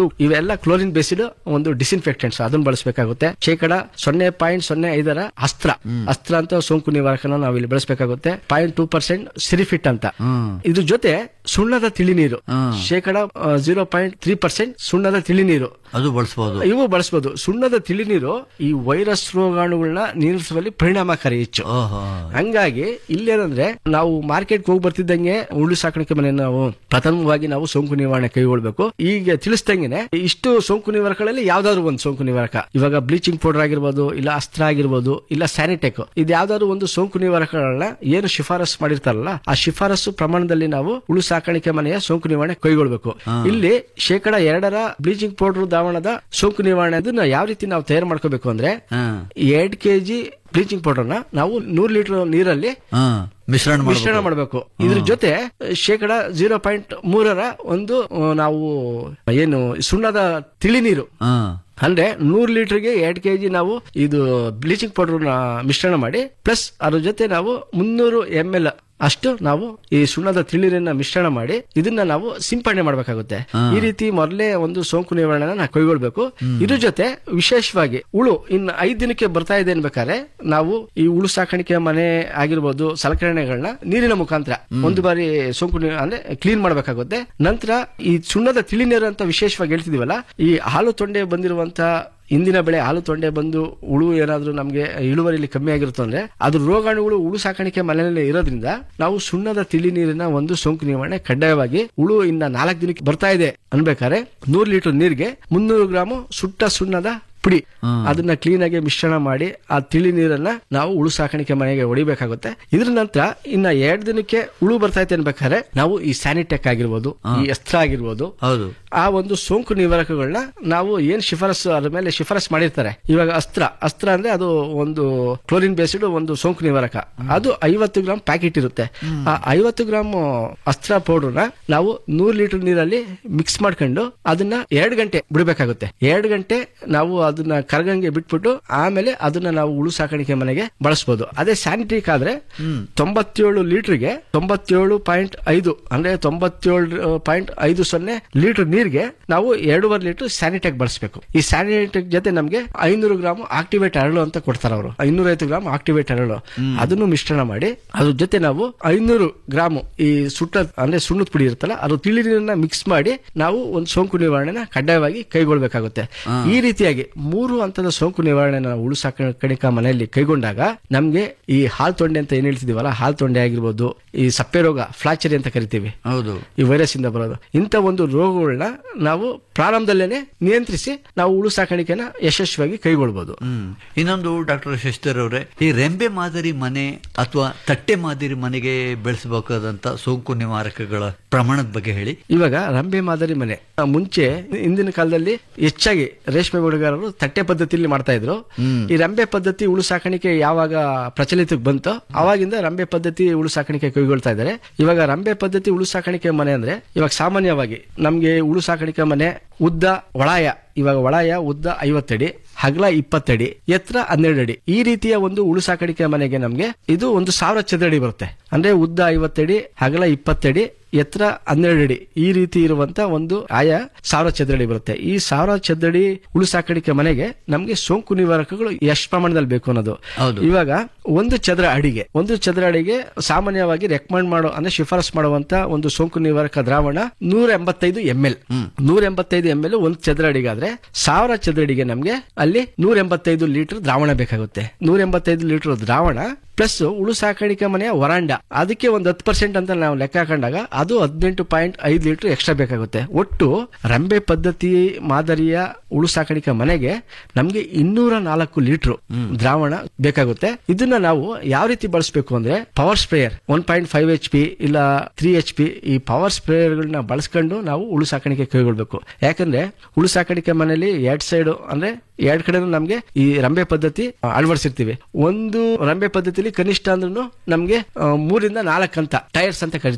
Speaker 14: ಆಗಿರ್ಬೋದು ಇವೆಲ್ಲ ಕ್ಲೋರಿನ್ ಬೇಸಿಡ್ ಒಂದು ಡಿಸ್ಇನ್ಫೆಕ್ಟೆಂಟ್ಸ್ ಅದನ್ನ ಬಳಸಬೇಕಾಗುತ್ತೆ ಶೇಕಡ ಸೊನ್ನೆ ಪಾಯಿಂಟ್ ಸೊನ್ನೆ ಐದರ ಅಸ್ತ್ರ ಅಸ್ತ್ರ ಅಂತ ಸೋಂಕು ನಿವಾರಕನ ನಾವು ಇಲ್ಲಿ ಬಳಸಬೇಕಾಗುತ್ತೆ ಪಾಯಿಂಟ್ ಟೂ ಪರ್ಸೆಂಟ್ ಸಿರಿಫಿಟ್ ಅಂತ ಇದ್ರ ಜೊತೆ ಸುಣ್ಣದ ತಿಳಿ ನೀರು ಶೇಕಡ ಜೀರೋ ಪಾಯಿಂಟ್ ತ್ರೀ ಪರ್ಸೆಂಟ್ ಸುಣ್ಣದ ತಿಳಿ ನೀರು
Speaker 13: ಅದು ಬಳಸಬಹುದು
Speaker 14: ಇವು ಬಳಸಬಹುದು ಸುಣ್ಣದ ತಿಳಿ ನೀರು ಈ ವೈರಸ್ ರೋಗಾಣುಗಳನ್ನ ನಿಲ್ಲಿಸುವಲ್ಲಿ ಪರಿಣಾಮಕಾರಿ ಹೆಚ್ಚು ಹಂಗಾಗಿ ಇಲ್ಲೇನಂದ್ರೆ ನಾವು ಮಾರ್ಕೆಟ್ ಹೋಗಿ ಬರ್ತಿದ್ದಂಗೆ ಉಳ್ಳು ಸಾಕಾಣಿಕೆ ಮನೆ ನಾವು ಪ್ರಥಮವಾಗಿ ನಾವು ಸೋಂಕು ನಿವಾರಣೆ ಕೈಗೊಳ್ಬೇಕು ಈಗ ತಿಳಿಸ್ದಂಗೆನೆ ಇಷ್ಟು ಸೋಂಕು ನಿವಾರಕಗಳಲ್ಲಿ ಯಾವ್ದಾದ್ರು ಒಂದು ಸೋಂಕು ನಿವಾರಕ ಇವಾಗ ಬ್ಲೀಚಿಂಗ್ ಪೌಡರ್ ಆಗಿರ್ಬೋದು ಇಲ್ಲ ಅಸ್ತ್ರ ಆಗಿರ್ಬೋದು ಇಲ್ಲ ಸ್ಯಾನಿಟೆಕ್ ಇದು ಯಾವ್ದಾದ್ರು ಒಂದು ಸೋಂಕು ನಿವಾರಕಗಳನ್ನ ಏನು ಶಿಫಾರಸ್ ಮಾಡಿರ್ತಾರಲ್ಲ ಆ ಶಿಫಾರಸು ಪ್ರಮಾಣದಲ್ಲಿ ನಾವು ಉಳು ಸಾಕಾಣಿಕೆ ಮನೆಯ ಸೋಂಕು ನಿವಾರಣೆ ಕೈಗೊಳ್ಬೇಕು ಇಲ್ಲಿ ಶೇಕಡ ಎರಡರ ಬ್ಲೀಚಿಂಗ್ ಪೌಡರ್ ದ್ರಾವಣದ ಸೋಂಕು ನಿವಾರಣೆ ಅದನ್ನ ಯಾವ ರೀತಿ ನಾವು ತಯಾರು ಮಾಡ್ಕೋಬೇಕು ಅಂದ್ರೆ ಎರಡ್ ಕೆಜಿ ಬ್ಲೀಚಿಂಗ್ ಪೌಡರ್ ನ ನಾವು ನೂರ್ ಲೀಟರ್ ನೀರಲ್ಲಿ
Speaker 13: ಮಿಶ್ರಣ
Speaker 14: ಮಿಶ್ರಣ ಮಾಡಬೇಕು ಇದ್ರ ಜೊತೆ ಶೇಕಡ ಜೀರೋ ಪಾಯಿಂಟ್ ಮೂರರ ಒಂದು ಆ, ನಾವು ಏನು ಸುಣ್ಣದ ತಿಳಿ ನೀರು ಅಂದ್ರೆ ನೂರ್ ಲೀಟರ್ಗೆ ಎರಡ್ ಕೆಜಿ ನಾವು ಇದು ಬ್ಲೀಚಿಂಗ್ ಪೌಡರ್ ಮಿಶ್ರಣ ಮಾಡಿ ಪ್ಲಸ್ ಅದ್ರ ಜೊತೆ ನಾವು ಮುನ್ನೂರು ಎಂ ಎಲ್ ಅಷ್ಟು ನಾವು ಈ ಸುಣ್ಣದ ತಿಳಿನೀರನ್ನ ಮಿಶ್ರಣ ಮಾಡಿ ಇದನ್ನ ನಾವು ಸಿಂಪಡಣೆ ಮಾಡಬೇಕಾಗುತ್ತೆ ಈ ರೀತಿ ಮೊದಲೇ ಒಂದು ಸೋಂಕು ನಿವಾರಣೆ ನಾವು ಕೈಗೊಳ್ಬೇಕು ಇದ್ರ ಜೊತೆ ವಿಶೇಷವಾಗಿ ಉಳು ಇನ್ನು ಐದ್ ದಿನಕ್ಕೆ ಬರ್ತಾ ಇದೆ ಅನ್ಬೇಕಾದ್ರೆ ನಾವು ಈ ಉಳು ಸಾಕಾಣಿಕೆ ಮನೆ ಆಗಿರ್ಬೋದು ಸಲಕರಣೆಗಳನ್ನ ನೀರಿನ ಮುಖಾಂತರ ಒಂದು ಬಾರಿ ಸೋಂಕು ನಿ- ಅಂದ್ರೆ ಕ್ಲೀನ್ ಮಾಡಬೇಕಾಗುತ್ತೆ ನಂತರ ಈ ಸುಣ್ಣದ ತಿಳಿ ನೀರು ಅಂತ ವಿಶೇಷವಾಗಿ ಹೇಳ್ತಿದೀವಲ್ಲ ಈ ಹಾಲು ತೊಂಡೆ ಬಂದಿರುವಂತ ಇಂದಿನ ಬೆಳೆ ಹಾಲು ತೊಂಡೆ ಬಂದು ಉಳು ಏನಾದ್ರೂ ನಮಗೆ ಇಳುವರಿಲಿ ಕಮ್ಮಿ ಆಗಿರುತ್ತೆ ಅಂದ್ರೆ ಅದ್ರ ರೋಗಾಣುಗಳು ಉಳು ಸಾಕಾಣಿಕೆ ಮನೆಯಲ್ಲಿ ಇರೋದ್ರಿಂದ ನಾವು ಸುಣ್ಣದ ತಿಳಿ ನೀರಿನ ಒಂದು ಸೋಂಕು ನಿವಾರಣೆ ಕಡ್ಡಾಯವಾಗಿ ಉಳು ಇನ್ನ ನಾಲ್ಕು ದಿನಕ್ಕೆ ಬರ್ತಾ ಇದೆ ಅನ್ಬೇಕಾದ್ರೆ ನೂರು ಲೀಟರ್ ನೀರಿಗೆ ಮುನ್ನೂರು ಗ್ರಾಮ್ ಸುಟ್ಟ ಸುಣ್ಣದ ಪುಡಿ ಅದನ್ನ ಕ್ಲೀನ್ ಆಗಿ ಮಿಶ್ರಣ ಮಾಡಿ ಆ ತಿಳಿ ನೀರನ್ನ ನಾವು ಉಳು ಸಾಕಾಣಿಕೆ ಮನೆಗೆ ಹೊಡಿಬೇಕಾಗುತ್ತೆ ಇದ್ರ ನಂತರ ಇನ್ನ ಎರಡ್ ದಿನಕ್ಕೆ ಉಳು ಬರ್ತಾ ಇದೆ ಅನ್ಬೇಕಾದ್ರೆ ನಾವು ಈ ಸ್ಯಾನಿಟೆಕ್ ಆಗಿರ್ಬೋದು ಈ ಅಸ್ತ್ರ ಆಗಿರ್ಬೋದು
Speaker 13: ಹೌದು
Speaker 14: ಆ ಒಂದು ಸೋಂಕು ನಿವಾರಕಗಳನ್ನ ನಾವು ಏನ್ ಶಿಫಾರಸ್ ಅದ್ರ ಮೇಲೆ ಶಿಫಾರಸ್ ಮಾಡಿರ್ತಾರೆ ಇವಾಗ ಅಸ್ತ್ರ ಅಸ್ತ್ರ ಅಂದ್ರೆ ಅದು ಒಂದು ಕ್ಲೋರಿನ್ ಬೇಸ್ಡ್ ಒಂದು ಸೋಂಕು ನಿವಾರಕ ಅದು ಐವತ್ತು ಗ್ರಾಮ್ ಪ್ಯಾಕೆಟ್ ಇರುತ್ತೆ ಆ ಐವತ್ತು ಗ್ರಾಮ್ ಅಸ್ತ್ರ ಪೌಡರ್ನ ನಾವು ನೂರು ಲೀಟರ್ ನೀರಲ್ಲಿ ಮಿಕ್ಸ್ ಮಾಡ್ಕೊಂಡು ಅದನ್ನ ಎರಡು ಗಂಟೆ ಬಿಡಬೇಕಾಗುತ್ತೆ ಎರಡು ಗಂಟೆ ನಾವು ಅದನ್ನ ಕರಗಂಗೆ ಬಿಟ್ಬಿಟ್ಟು ಆಮೇಲೆ ಅದನ್ನ ನಾವು ಉಳು ಸಾಕಾಣಿಕೆ ಮನೆಗೆ ಬಳಸಬಹುದು ಅದೇ ಸ್ಯಾನಿಟರಿಕ್ ಆದ್ರೆ ತೊಂಬತ್ತೇಳು ಲೀಟರ್ಗೆ ತೊಂಬತ್ತೇಳು ಪಾಯಿಂಟ್ ಐದು ಅಂದ್ರೆ ತೊಂಬತ್ತೇಳು ಪಾಯಿಂಟ್ ಐದು ಸೊನ್ನೆ ಲೀಟರ್ ನೀರಿಗೆ ನಾವು ಎರಡೂವರೆ ಲೀಟರ್ ಸ್ಯಾನಿಟೆಕ್ ಬಳಸಬೇಕು ಈ ಸ್ಯಾನಿಟೆಕ್ ಜೊತೆ ನಮಗೆ ಐನೂರು ಗ್ರಾಮ್ ಆಕ್ಟಿವೇಟ್ ಅರಳು ಅಂತ ಕೊಡ್ತಾರೆ ಅವರು ಐನೂರೈವತ್ತು ಗ್ರಾಮ್ ಆಕ್ಟಿವೇಟ್ ಅರಳು ಅದನ್ನು ಮಿಶ್ರಣ ಮಾಡಿ ಅದ್ರ ಜೊತೆ ನಾವು ಐನೂರು ಗ್ರಾಮ್ ಈ ಸುಟ್ಟ ಅಂದ್ರೆ ಸುಣ್ಣದ ಪುಡಿ ಇರುತ್ತಲ್ಲ ಅದು ತಿಳಿ ನೀರನ್ನ ಮಿಕ್ಸ್ ಮಾಡಿ ನಾವು ಒಂದು ಸೋಂಕು ನಿವಾರಣೆನ ಕಡ್ಡಾಯವಾಗಿ ಕೈಗೊಳ್ಬೇಕಾಗುತ್ತೆ ಈ ರೀತಿಯಾಗಿ ಮೂರು ಹಂತದ ಸೋಂಕು ನಿವಾರಣೆ ನಾವು ಉಳು ಸಾಕಾಣಿಕಾ ಮನೆಯಲ್ಲಿ ಕೈಗೊಂಡಾಗ ನಮ್ಗೆ ಈ ಹಾಲ್ ತೊಂಡೆ ಅಂತ ಏನ್ ಹೇಳ್ತಿದೀವಲ್ಲ ಹಾಲ್ ತೊಂಡೆ ಆಗಿರ್ಬೋದು ಈ ಸಪ್ಪೆ ರೋಗ ಫ್ಲಾಚರಿ ಅಂತ ಕರಿತೀವಿ
Speaker 13: ಹೌದು
Speaker 14: ಈ ವೈರಸ್ ಇಂದ ಬರೋದು ಇಂಥ ಒಂದು ರೋಗಗಳನ್ನ ನಾವು ಪ್ರಾರಂಭದಲ್ಲೇನೆ ನಿಯಂತ್ರಿಸಿ ನಾವು ಉಳು ಸಾಕಾಣಿಕೆನ ಯಶಸ್ವಿಯಾಗಿ ಕೈಗೊಳ್ಬಹುದು
Speaker 13: ಇನ್ನೊಂದು ಡಾಕ್ಟರ್ ಶಶಿಧರ್ ಅವರೇ ಈ ರೆಂಬೆ ಮಾದರಿ ಮನೆ ಅಥವಾ ತಟ್ಟೆ ಮಾದರಿ ಮನೆಗೆ ಬೆಳೆಸಬೇಕಾದಂತ ಸೋಂಕು ನಿವಾರಕಗಳ ಪ್ರಮಾಣದ ಬಗ್ಗೆ ಹೇಳಿ
Speaker 14: ಇವಾಗ ರಂಬೆ ಮಾದರಿ ಮನೆ ಆ, ಮುಂಚೆ ಇಂದಿನ ಕಾಲದಲ್ಲಿ ಹೆಚ್ಚಾಗಿ ರೇಷ್ಮೆ ಬೆಳೆಗಾರರು ತಟ್ಟೆ ಪದ್ಧತಿಯಲ್ಲಿ ಮಾಡ್ತಾ ಇದ್ರು ಈ ರಂಬೆ ಪದ್ಧತಿ ಉಳು ಸಾಕಾಣಿಕೆ ಯಾವಾಗ ಪ್ರಚಲಿತಕ್ಕೆ ಬಂತೋ ಅವಾಗಿಂದ ರಂಬೆ ಪದ್ಧತಿ ಉಳು ಸಾಕಾಣಿಕೆ ಕೈಗೊಳ್ತಾ ಇದ್ದಾರೆ ಇವಾಗ ರಂಬೆ ಪದ್ಧತಿ ಉಳು ಸಾಕಾಣಿಕೆ ಮನೆ ಅಂದ್ರೆ ಇವಾಗ ಸಾಮಾನ್ಯವಾಗಿ ನಮ್ಗೆ ಉಳು ಸಾಕಾಣಿಕೆ ಮನೆ ಉದ್ದ ಒಳಾಯ ಇವಾಗ ಒಳಾಯ ಉದ್ದ ಐವತ್ತಡಿ ಹಗಲ ಇಪ್ಪತ್ತಡಿ ಎತ್ತರ ಹನ್ನೆರಡು ಅಡಿ ಈ ರೀತಿಯ ಒಂದು ಉಳು ಸಾಕಾಣಿಕೆ ಮನೆಗೆ ನಮ್ಗೆ ಇದು ಒಂದು ಸಾವಿರ ಚದರಡಿ ಬರುತ್ತೆ ಅಂದ್ರೆ ಉದ್ದ ಐವತ್ತಡಿ ಹಗಲ ಇಪ್ಪತ್ತಡಿ ಎತ್ತರ ಹನ್ನೆರಡು ಅಡಿ ಈ ರೀತಿ ಇರುವಂತ ಒಂದು ಆಯಾ ಸಾವಿರ ಚದರಡಿ ಬರುತ್ತೆ ಈ ಸಾವಿರ ಚದರಡಿ ಉಳು ಸಾಕಾಣಿಕೆ ಮನೆಗೆ ನಮ್ಗೆ ಸೋಂಕು ನಿವಾರಕಗಳು ಎಷ್ಟು ಪ್ರಮಾಣದಲ್ಲಿ ಬೇಕು ಅನ್ನೋದು ಇವಾಗ ಒಂದು ಚದರ ಅಡಿಗೆ ಒಂದು ಚದರ ಅಡಿಗೆ ಸಾಮಾನ್ಯವಾಗಿ ರೆಕಮೆಂಡ್ ಮಾಡೋ ಅಂದ್ರೆ ಶಿಫಾರಸ್ ಮಾಡುವಂತ ಒಂದು ಸೋಂಕು ನಿವಾರಕ ದ್ರಾವಣ ನೂರ ಎಂಬತ್ತೈದು ಎಂ ಎಲ್ ನೂರ ಎಂಬತ್ತೈದು ಎಂ ಎಲ್ ಒಂದು ಚದರ ಅಡಿಗಾದ್ರೆ ಸಾವಿರ ಚದರ ಅಡಿಗೆ ನಮ್ಗೆ ಅಲ್ಲಿ ನೂರ ಎಂಬತ್ತೈದು ಲೀಟರ್ ದ್ರಾವಣ ಬೇಕಾಗುತ್ತೆ ನೂರ ಎಂಬತ್ತೈದು ಲೀಟರ್ ದ್ರಾವಣ ಪ್ಲಸ್ ಉಳು ಸಾಕಾಣಿಕೆ ಮನೆಯ ವರಾಂಡ ಅದಕ್ಕೆ ಒಂದು ಹತ್ತು ಪರ್ಸೆಂಟ್ ಅಂತ ನಾವು ಲೆಕ್ಕ ಹಾಕೊಂಡಾಗ ಅದು ಹದಿನೆಂಟು ಪಾಯಿಂಟ್ ಐದು ಲೀಟರ್ ಎಕ್ಸ್ಟ್ರಾ ಬೇಕಾಗುತ್ತೆ ಒಟ್ಟು ರಂಬೆ ಪದ್ಧತಿ ಮಾದರಿಯ ಉಳು ಸಾಕಾಣಿಕೆ ಮನೆಗೆ ನಮ್ಗೆ ಇನ್ನೂರ ನಾಲ್ಕು ಲೀಟರ್ ದ್ರಾವಣ ಬೇಕಾಗುತ್ತೆ ಇದನ್ನ ನಾವು ಯಾವ ರೀತಿ ಬಳಸಬೇಕು ಅಂದ್ರೆ power sprayer one point five H P ಇಲ್ಲ ತ್ರೀ ಎಚ್ ಪಿ ಈ ಪವರ್ ಸ್ಪ್ರೇಯರ್ಗಳನ್ನ ಬಳಸ್ಕೊಂಡು ನಾವು ಉಳು ಸಾಕಾಣಿಕೆ ಕೈಗೊಳ್ಬೇಕು ಯಾಕಂದ್ರೆ ಉಳು ಸಾಕಾಣಿಕೆ ಮನೆಯಲ್ಲಿ ಎರಡ್ ಸೈಡ್ ಅಂದ್ರೆ ಎರಡ್ ಕಡೆನೂ ನಮ್ಗೆ ಈ ರಂಬೆ ಪದ್ಧತಿ ಆ, ಅಳವಡಿಸಿರ್ತೀವಿ ಒಂದು ರಂಬೆ ಪದ್ಧತಿಲಿ ಕನಿಷ್ಠ ಅಂದ್ರೂ ನಮ್ಗೆ ಆ, ಮೂರಿಂದ ನಾಲ್ಕು ಅಂತ ಟೈರ್ಸ್ ಅಂತ ಕರಿತೀವಿ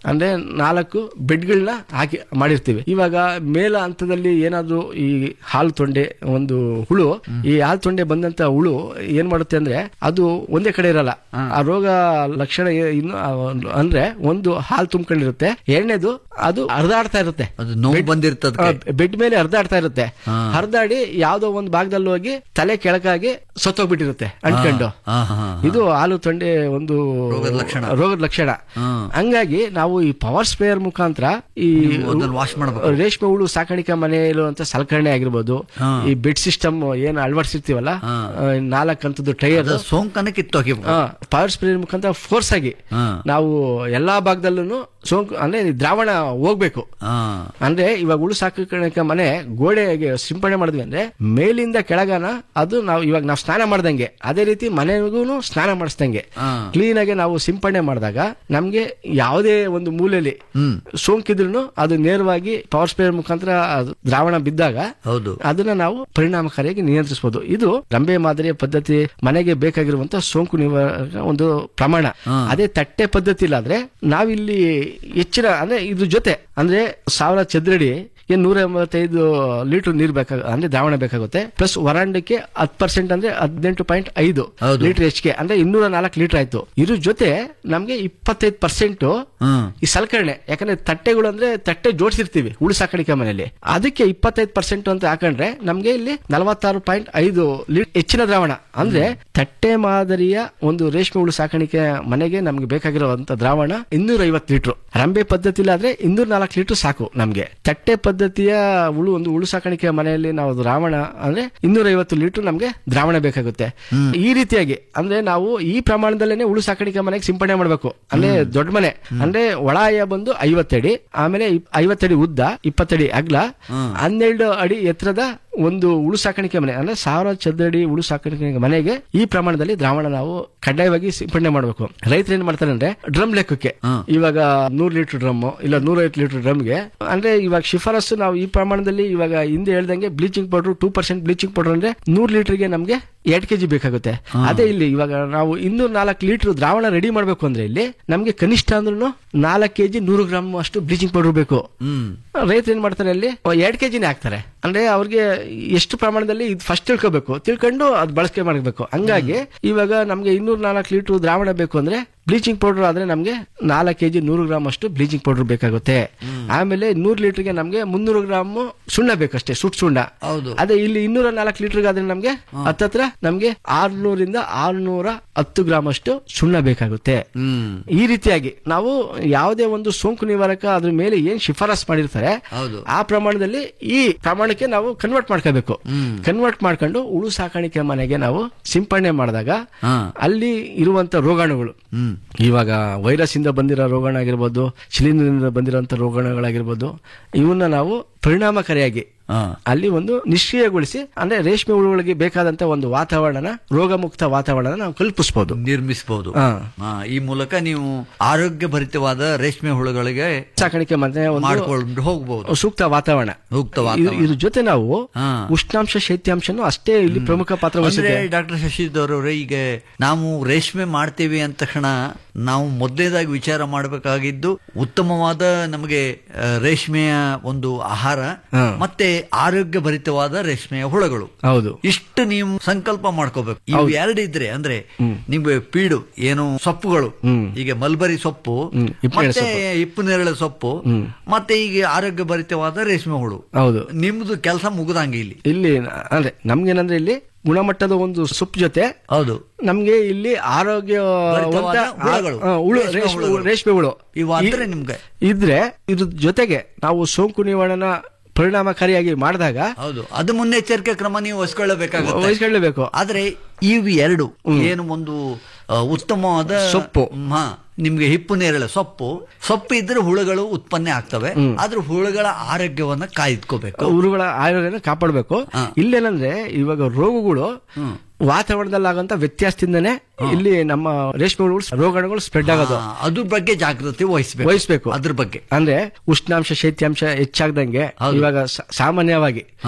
Speaker 14: ಅಂದ್ರೆ ನಾಲ್ಕು ಬೆಡ್ಗಳನ್ನ ಹಾಕಿ ಮಾಡಿರ್ತೀವಿ ಇವಾಗ ಮೇಲ ಹಂತದಲ್ಲಿ ಏನಾದ್ರು ಈ ಹಾಲು ತೊಂಡೆ ಒಂದು ಹುಳು ಈ ಹಾಲು ತೊಂಡೆ ಬಂದಂತ ಹುಳು ಏನ್ ಮಾಡುತ್ತೆ ಅಂದ್ರೆ ಅದು ಒಂದೇ ಕಡೆ ಇರಲ್ಲ ಆ ರೋಗ ಲಕ್ಷಣ ಏ- ಇನ್ನು ಆ ಒಂದು- ಅಂದ್ರೆ ಒಂದು ಹಾಲು ತುಂಬ್ಕೊಂಡಿರುತ್ತೆ ಎರಡನೇದು ಅದು ಹರಿದಾಡ್ತಾ ಇರುತ್ತೆ
Speaker 13: ಅದು ನೋವು ಬಂದಿರ್ತದ
Speaker 14: ಬೆಡ್ ಮೇಲೆ ಹರಿದಾಡ್ತಾ ಇರುತ್ತೆ ಹರಿದಾಡಿ ಯಾವ್ದೋ ಒಂದು ಭಾಗದಲ್ಲಿ ಹೋಗಿ ತಲೆ ಕೆಳಕಾಗಿ ಸತ್ತೋಗ್ಬಿಟ್ಟಿರುತ್ತೆ ಅಂಟ್ಕೊಂಡು
Speaker 13: ಹಾ, ಹಾ, ಹಾ.
Speaker 14: ಇದು ಹಾಲು ತೊಂಡೆ ಒಂದು
Speaker 13: ರೋಗದ ಲಕ್ಷಣ.
Speaker 14: ರೋಗದ ಲಕ್ಷಣ ಹಂಗಾಗಿ ನಾವು ಈ ಪವರ್ ಸ್ಪ್ರೇಯರ್ ಮುಖಾಂತರ ಈ
Speaker 13: ನೀವು ಅದನ್ನ wash ಮಾಡ್ಬೇಕು.
Speaker 14: ರೇಷ್ಮೆ ಹುಳು ಸಾಕಾಣಿಕೆ ಮನೆಯಲ್ಲೂ ಅಂತ ಸಲಕರಣೆ ಆಗಿರ್ಬೋದು ಈ ಬೆಡ್ ಸಿಸ್ಟಮ್ ಏನ್ ಅಳವಡಿಸಿರ್ತೀವಲ್ಲ ನಾಲ್ಕು ಹಂತದ್ದು ಟೈರ್
Speaker 13: ಅದು ಸೋಂಕನ್ನ ಕಿತ್ತೋಗಿ
Speaker 14: ಪವರ್ ಸ್ಪ್ರೇಯರ್ ಮುಖಾಂತರ ಫೋರ್ಸ್ ಆಗಿ ನಾವು ಎಲ್ಲಾ ಭಾಗದಲ್ಲೂ ಸೋಂಕು ಅಂದ್ರೆ ದ್ರಾವಣ ಹೋಗ್ಬೇಕು ಅಂದ್ರೆ ಇವಾಗ ಹುಳು ಸಾಕಾಣಿಕೆ ಮನೆ ಗೋಡೆಗೆ ಸಿಂಪಡಣೆ ಮಾಡಿದ್ವಿ ಅಂದ್ರೆ ಮೇಲಿಂದ ಕೆಳಗನ ಅದು ನಾವು ಇವಾಗ ನಾವು ಸ್ನಾನ ಮಾಡ್ದಂಗೆ ಅದೇ ರೀತಿ ಮನೆಗೂ ಸ್ನಾನ ಮಾಡಿಸ್ದಂಗೆ ಕ್ಲೀನ್ ಆಗಿ ನಾವು ಸಿಂಪಡಣೆ ಮಾಡಿದಾಗ ನಮ್ಗೆ ಯಾವುದೇ ಒಂದು ಮೂಲೆಯಲ್ಲಿ ಸೋಂಕಿದ್ರು ಅದು ನೇರವಾಗಿ ಪವರ್ ಸ್ಪ್ರೇಯರ್ ಮುಖಾಂತರ ಅದು ದ್ರಾವಣ ಬಿದ್ದಾಗ
Speaker 13: ಹೌದು
Speaker 14: ಅದನ್ನ ನಾವು ಪರಿಣಾಮಕಾರಿಯಾಗಿ ನಿಯಂತ್ರಿಸಬಹುದು ಇದು ರಂಬೆ ಮಾದರಿಯ ಪದ್ಧತಿ ಮನೆಗೆ ಬೇಕಾಗಿರುವಂತ ಸೋಂಕು ನಿವಾರಕ ಒಂದು ಪ್ರಮಾಣ ಅದೇ ತಟ್ಟೆ ಪದ್ಧತಿ ಇಲ್ಲಾದ್ರೆ ನಾವಿಲ್ಲಿ ಹೆಚ್ಚಿನ ಅಂದ್ರೆ ಇದ್ರ ಜೊತೆ ಅಂದ್ರೆ ಸಾವಿರ ಚದರಡಿ ಏನ್ ನೂರ ಎಂಬತ್ತೈದು ಲೀಟರ್ ನೀರು ಬೇಕಾಗ ಅಂದ್ರೆ ದ್ರಾವಣ ಬೇಕಾಗುತ್ತೆ ಪ್ಲಸ್ ವರಾಂಡಕ್ಕೆ ಹತ್ತು ಪರ್ಸೆಂಟ್ ಅಂದ್ರೆ ಹದಿನೆಂಟು ಪಾಯಿಂಟ್ ಐದು ಲೀಟರ್ ಹೆಚ್ಚಿಗೆ ಅಂದ್ರೆ ಇನ್ನೂರ ನಾಲ್ಕು ಲೀಟರ್ ಆಯ್ತು ಇದ್ರ ಜೊತೆ ನಮ್ಗೆ ಇಪ್ಪತ್ತೈದು ಪರ್ಸೆಂಟ್ ಈ ಸಲಕರಣೆ ಯಾಕಂದ್ರೆ ತಟ್ಟೆಗಳು ಅಂದ್ರೆ ತಟ್ಟೆ ಜೋಡಿಸಿರ್ತೀವಿ ಉಳು ಸಾಕಾಣಿಕೆ ಮನೆಯಲ್ಲಿ ಅದಕ್ಕೆ ಇಪ್ಪತ್ತೈದು ಪರ್ಸೆಂಟ್ ಅಂತ ಹಾಕೊಂಡ್ರೆ ನಮ್ಗೆ ಇಲ್ಲಿ ನಲವತ್ತಾರು ಪಾಯಿಂಟ್ ಐದು ಲೀಟರ್ ಹೆಚ್ಚಿನ ದ್ರಾವಣ ಅಂದ್ರೆ ತಟ್ಟೆ ಮಾದರಿಯ ಒಂದು ರೇಷ್ಮೆ ಹುಳು ಸಾಕಾಣಿಕೆ ಮನೆಗೆ ನಮ್ಗೆ ಬೇಕಾಗಿರುವಂತ ದ್ರಾವಣ ಇನ್ನೂರ ಐವತ್ತು ಲೀಟರ್ ರಂಬೆ ಪದ್ಧತಿ ಆದ್ರೆ ಇನ್ನೂರ ನಾಲ್ಕು ಲೀಟರ್ ಸಾಕು ನಮ್ಗೆ ತಟ್ಟೆ ಪದ್ಧತಿಯ ಹುಳು ಒಂದು ಹುಳು ಸಾಕಾಣಿಕೆ ಮನೆಯಲ್ಲಿ ನಾವು ದ್ರಾವಣ ಅಂದ್ರೆ ಇನ್ನೂರ ಐವತ್ತು ಲೀಟರ್ ನಮ್ಗೆ ದ್ರಾವಣ ಬೇಕಾಗುತ್ತೆ ಈ ರೀತಿಯಾಗಿ ಅಂದ್ರೆ ನಾವು ಈ ಪ್ರಮಾಣದಲ್ಲೇನೆ ಹುಳು ಸಾಕಾಣಿಕೆ ಮನೆಗೆ ಸಿಂಪಡಣೆ ಮಾಡಬೇಕು ಅಂದ್ರೆ ದೊಡ್ಡ ಮನೆ ಅಂದ್ರೆ ಒಳಾಯ ಬಂದು ಐವತ್ತಡಿ ಆಮೇಲೆ ಇಪ್- ಐವತ್ತಡಿ ಉದ್ದ ಇಪ್ಪತ್ತಡಿ ಅಗ್ಲ ಹನ್ನೆರಡು ಅಡಿ ಎತ್ತರದ ಒಂದು ಉಳು ಸಾಕಾಣಿಕೆ ಮನೆ ಅಂದ್ರೆ ಸಾವಿರ ಚದರಡಿ ಉಳು ಸಾಕಾಣಿಕೆ ಮನೆಗೆ ಈ ಪ್ರಮಾಣದಲ್ಲಿ ದ್ರಾವಣ ನಾವು ಕಡ್ಡಾಯವಾಗಿ ಸಿಂಪಡಣೆ ಮಾಡಬೇಕು ರೈತರು ಏನ್ ಮಾಡ್ತಾರೆ ಅಂದ್ರೆ ಡ್ರಮ್ ಲೆಕ್ಕಕ್ಕೆ ಇವಾಗ ನೂರ್ ಲೀಟರ್ ಡ್ರಮ್ ಇಲ್ಲ ನೂರೈವತ್ತು ಲೀಟರ್ ಡ್ರಮ್ಗೆ ಅಂದ್ರೆ ಇವಾಗ ಶಿಫಾರಸ್ಸು ನಾವು ಈ ಪ್ರಮಾಣದಲ್ಲಿ ಇವಾಗ ಹಿಂದೆ ಹೇಳ್ದಂಗೆ bleaching powder two percent bleaching powder ಅಂದ್ರೆ ನೂರ್ ಲೀಟರ್ಗೆ ನಮ್ಗೆ ಎರಡ್ ಕೆಜಿ ಬೇಕಾಗುತ್ತೆ ಅದೇ ಇಲ್ಲಿ ಇವಾಗ ನಾವು ಇನ್ನೂರ ನಾಲ್ಕು ಲೀಟರ್ ದ್ರಾವಣ ರೆಡಿ ಮಾಡ್ಬೇಕು ಅಂದ್ರೆ ಇಲ್ಲಿ ನಮ್ಗೆ ಕನಿಷ್ಠ ಅಂದ್ರೂ ನಾಲ್ಕು ಕೆಜಿ ನೂರು ಗ್ರಾಮ್ ಅಷ್ಟು ಬ್ಲೀಚಿಂಗ್ ಪೌಡರ್ ಬೇಕು ರೈತರು ಏನ್ ಮಾಡ್ತಾರೆ ಅಲ್ಲಿ ಎರಡ್ ಕೆಜಿನೇ ಹಾಕ್ತಾರೆ ಅಂದ್ರೆ ಅವ್ರಿಗೆ ಎಷ್ಟು ಪ್ರಮಾಣದಲ್ಲಿ ಇದು ಫಸ್ಟ್ ತಿಳ್ಕೋಬೇಕು ತಿಳ್ಕೊಂಡು ಅದು ಬಳಕೆ ಮಾಡಬೇಕು ಹಂಗಾಗಿ ಇವಾಗ ನಮ್ಗೆ ಇನ್ನೂರ ನಾಲ್ಕು ಲೀಟರ್ ದ್ರಾವಣ ಬೇಕು ಅಂದ್ರೆ ಬ್ಲೀಚಿಂಗ್ ಪೌಡರ್ ಆದ್ರೆ ನಮ್ಗೆ ನಾಲ್ಕು ಕೆಜಿ ನೂರು ಗ್ರಾಮ್ ಅಷ್ಟು ಬ್ಲೀಚಿಂಗ್ ಪೌಡರ್ ಬೇಕಾಗುತ್ತೆ ಆಮೇಲೆ ನೂರ್ ಲೀಟರ್ಗೆ ನಮ್ಗೆ ಮುನ್ನೂರು ಗ್ರಾಮ್ ಸುಣ್ಣ ಬೇಕಷ್ಟೇ ಸುಟ್ ಸುಣ್ಣ
Speaker 13: ಹೌದು
Speaker 14: ಅದೇ ಇಲ್ಲಿ ಇನ್ನೂರ ನಾಲ್ಕು ಲೀಟರ್ಗೆ ಆದ್ರೆ ನಮ್ಗೆ ಹತ್ತತ್ರ ನಮ್ಗೆ ಆರ್ನೂರಿಂದ ಆರ್ನೂರ ಹತ್ತು ಗ್ರಾಮ್ ಅಷ್ಟು ಸುಣ್ಣ ಬೇಕಾಗುತ್ತೆ ಈ ರೀತಿಯಾಗಿ ನಾವು ಯಾವುದೇ ಒಂದು ಸೋಂಕು ನಿವಾರಕ ಅದ್ರ ಮೇಲೆ ಏನ್ ಶಿಫಾರಸ್ ಮಾಡಿರ್ತಾರೆ
Speaker 13: ಹೌದು
Speaker 14: ಆ ಪ್ರಮಾಣದಲ್ಲಿ ಈ ಪ್ರಮಾಣಕ್ಕೆ ನಾವು ಕನ್ವರ್ಟ್ ಮಾಡ್ಕೋಬೇಕು ಕನ್ವರ್ಟ್ ಮಾಡ್ಕೊಂಡು ಉಳು ಸಾಕಾಣಿಕೆ ಮನೆಗೆ ನಾವು ಸಿಂಪಡಣೆ ಮಾಡಿದಾಗ ಅಲ್ಲಿ ಇರುವಂತ ರೋಗಾಣುಗಳು ಇವಾಗ ವೈರಸ್ ಇಂದ ಬಂದಿರೋ ರೋಗಾಣು ಆಗಿರ್ಬೋದು ಶಿಲೀಂಧ್ರದಿಂದ ಬಂದಿರುವಂತ ರೋಗಾಣುಗಳಾಗಿರ್ಬೋದು ಇವನ್ನ ನಾವು ಪರಿಣಾಮಕಾರಿಯಾಗಿ ಅಲ್ಲಿ ಒಂದು ನಿಷ್ಕ್ರಿಯಗೊಳಿಸಿ ಅಂದ್ರೆ ರೇಷ್ಮೆ ಹುಳುಗಳಿಗೆ ಬೇಕಾದಂತ ಒಂದು ವಾತಾವರಣ ರೋಗ ಮುಕ್ತ ವಾತಾವರಣ ನಾವು ಕಲ್ಪಿಸಬಹುದು
Speaker 13: ನಿರ್ಮಿಸಬಹುದು ಈ ಮೂಲಕ ನೀವು ಆರೋಗ್ಯ ಭರಿತವಾದ ರೇಷ್ಮೆ ಹುಳುಗಳಿಗೆ
Speaker 14: ಸಾಕಾಣಿಕೆ ಮನೆ ಒಂದು
Speaker 13: ಮಾಡ್ಕೊಂಡು ಹೋಗಬಹುದು
Speaker 14: ಸೂಕ್ತ ವಾತಾವರಣ
Speaker 13: ಸೂಕ್ತ
Speaker 14: ಇದ್ರ-
Speaker 13: ವಾತಾವರಣ
Speaker 14: ಇದ್ರ ಜೊತೆ ನಾವು ಉಷ್ಣಾಂಶ ಶೈತ್ಯಾಂಶನೂ ಅಷ್ಟೇ ಇಲ್ಲಿ ಪ್ರಮುಖ ಪಾತ್ರ
Speaker 13: ಅಂದ್ರೆ
Speaker 14: ವಹಿಸುತ್ತೆ
Speaker 13: ಡಾಕ್ಟರ್ ಶಶಿಧರ್ ಅವರೇ ಈಗ ನಾವು ರೇಷ್ಮೆ ಮಾಡ್ತೇವೆ ಅಂದ ತಕ್ಷಣ ನಾವು ಮೊದಲನೇದಾಗಿ ವಿಚಾರ ಮಾಡಬೇಕಾಗಿದ್ದು ಉತ್ತಮವಾದ ನಮಗೆ ಆ, ರೇಷ್ಮೆಯ ಒಂದು ಆಹಾರ ಮತ್ತೆ ಆರೋಗ್ಯ ಭರಿತವಾದ ರೇಷ್ಮೆಯ ಹುಳಗಳು
Speaker 14: ಹೌದು
Speaker 13: ಇಷ್ಟು ನೀವು ಸಂಕಲ್ಪ ಮಾಡ್ಕೋಬೇಕು ಇವು
Speaker 14: ಹೌದು.
Speaker 13: ಎರಡು ಇದ್ರೆ ಅಂದ್ರೆ ನಿಮ್ಗೆ ಪೀಡು ಏನು ಸೊಪ್ಪುಗಳು ಈಗ ಮಲ್ಬರಿ ಸೊಪ್ಪು
Speaker 14: ಹಿಪ್ಪನೇರಳೆ
Speaker 13: ಮತ್ತೆ
Speaker 14: ಸೊಪ್ಪು.
Speaker 13: ಹಿಪ್ಪು ನೇರಳೆ ಸೊಪ್ಪು ಮತ್ತೆ ಈಗ ಆರೋಗ್ಯ ಭರಿತವಾದ ರೇಷ್ಮೆ ಹುಳು
Speaker 14: ಹೌದು
Speaker 13: ನಿಮ್ದು ಕೆಲಸ ಮುಗ್ದಂಗೆ ಇಲ್ಲಿ
Speaker 14: ಇಲ್ಲಿ ಅಂದ್ರೆ ನಮ್ಗೇನಂದ್ರೆ ಇಲ್ಲಿ ಗುಣಮಟ್ಟದ ಒಂದು ಸೊಪ್ಪು ಜೊತೆ
Speaker 13: ಹೌದು
Speaker 14: ನಮ್ಗೆ ಇಲ್ಲಿ ಆರೋಗ್ಯ
Speaker 13: ಭರಿತವಾದ ಹುಳಗಳು. ರೇಷ್ಮೆ
Speaker 14: ರೇಷ್ಮೆ
Speaker 13: ಹುಳುಗಳು.
Speaker 14: ರೇಷ್ಮೆ ಹುಳು
Speaker 13: ಇವು ಅಂದ್ರೆ
Speaker 14: ಇ-
Speaker 13: ನಿಮ್ಗೆ
Speaker 14: ಇದ್ರೆ ಇದ್ರ ಜೊತೆಗೆ ನಾವು ಸೋಂಕು ನಿವಾರಣಾ ಪರಿಣಾಮಕಾರಿಯಾಗಿ ಮಾಡಿದಾಗ
Speaker 13: ಹೌದು ಅದು ಮುನ್ನೆಚ್ಚರಿಕೆ ಕ್ರಮ ನೀವು ವಹಿಸ್ಕೊಳ್ಳಬೇಕಾಗುತ್ತೆ
Speaker 14: ವಹಿಸ್ಕೊಳ್ಳೇಬೇಕು
Speaker 13: ಆದ್ರೆ ಇವು ಎರಡು ಏನು ಒಂದು ಆ, ಉತ್ತಮವಾದ
Speaker 14: ಸೊಪ್ಪು.
Speaker 13: ಹಾ ನಿಮ್ಗೆ ಹಿಪ್ಪು ನೇರಳೆ ಸೊಪ್ಪು ಸೊಪ್ಪು ಇದ್ರೆ ಹುಳುಗಳು ಉತ್ಪನ್ನ ಆಗ್ತವೆ ಆದ್ರೆ ಹುಳುಗಳ ಆರೋಗ್ಯವನ್ನ ಕಾಯ್ದುಕೋಬೇಕು
Speaker 14: ಊರುಗಳ ಆರೋಗ್ಯನ ಕಾಪಾಡಬೇಕು ಇಲ್ಲೇನಂದ್ರೆ ಇವಾಗ ರೋಗಗಳು ವಾತಾವರಣದಲ್ಲಿ ಆಗಂತ ವ್ಯತ್ಯಾಸದಿಂದನೇ ಇಲ್ಲಿ ನಮ್ಮ ರೇಷ್ಮೆ ಹುಳುಗಳು ರೋಗಾಣುಗಳು ಸ್ಪ್ರೆಡ್ ಆಗೋದು
Speaker 13: ಆ, ಅದ್ರ ಬಗ್ಗೆ ಜಾಗೃತಿ ವಹಿಸ್ಬೇಕು
Speaker 14: ವಹಿಸ್ಬೇಕು
Speaker 13: ಅದ್ರ ಬಗ್ಗೆ
Speaker 14: ಅಂದ್ರೆ ಉಷ್ಣಾಂಶ ಶೈತ್ಯಾಂಶ ಹೆಚ್ಚಾಗ್ದಂಗೆ ಇವಾಗ ಸ- ಸಾಮಾನ್ಯವಾಗಿ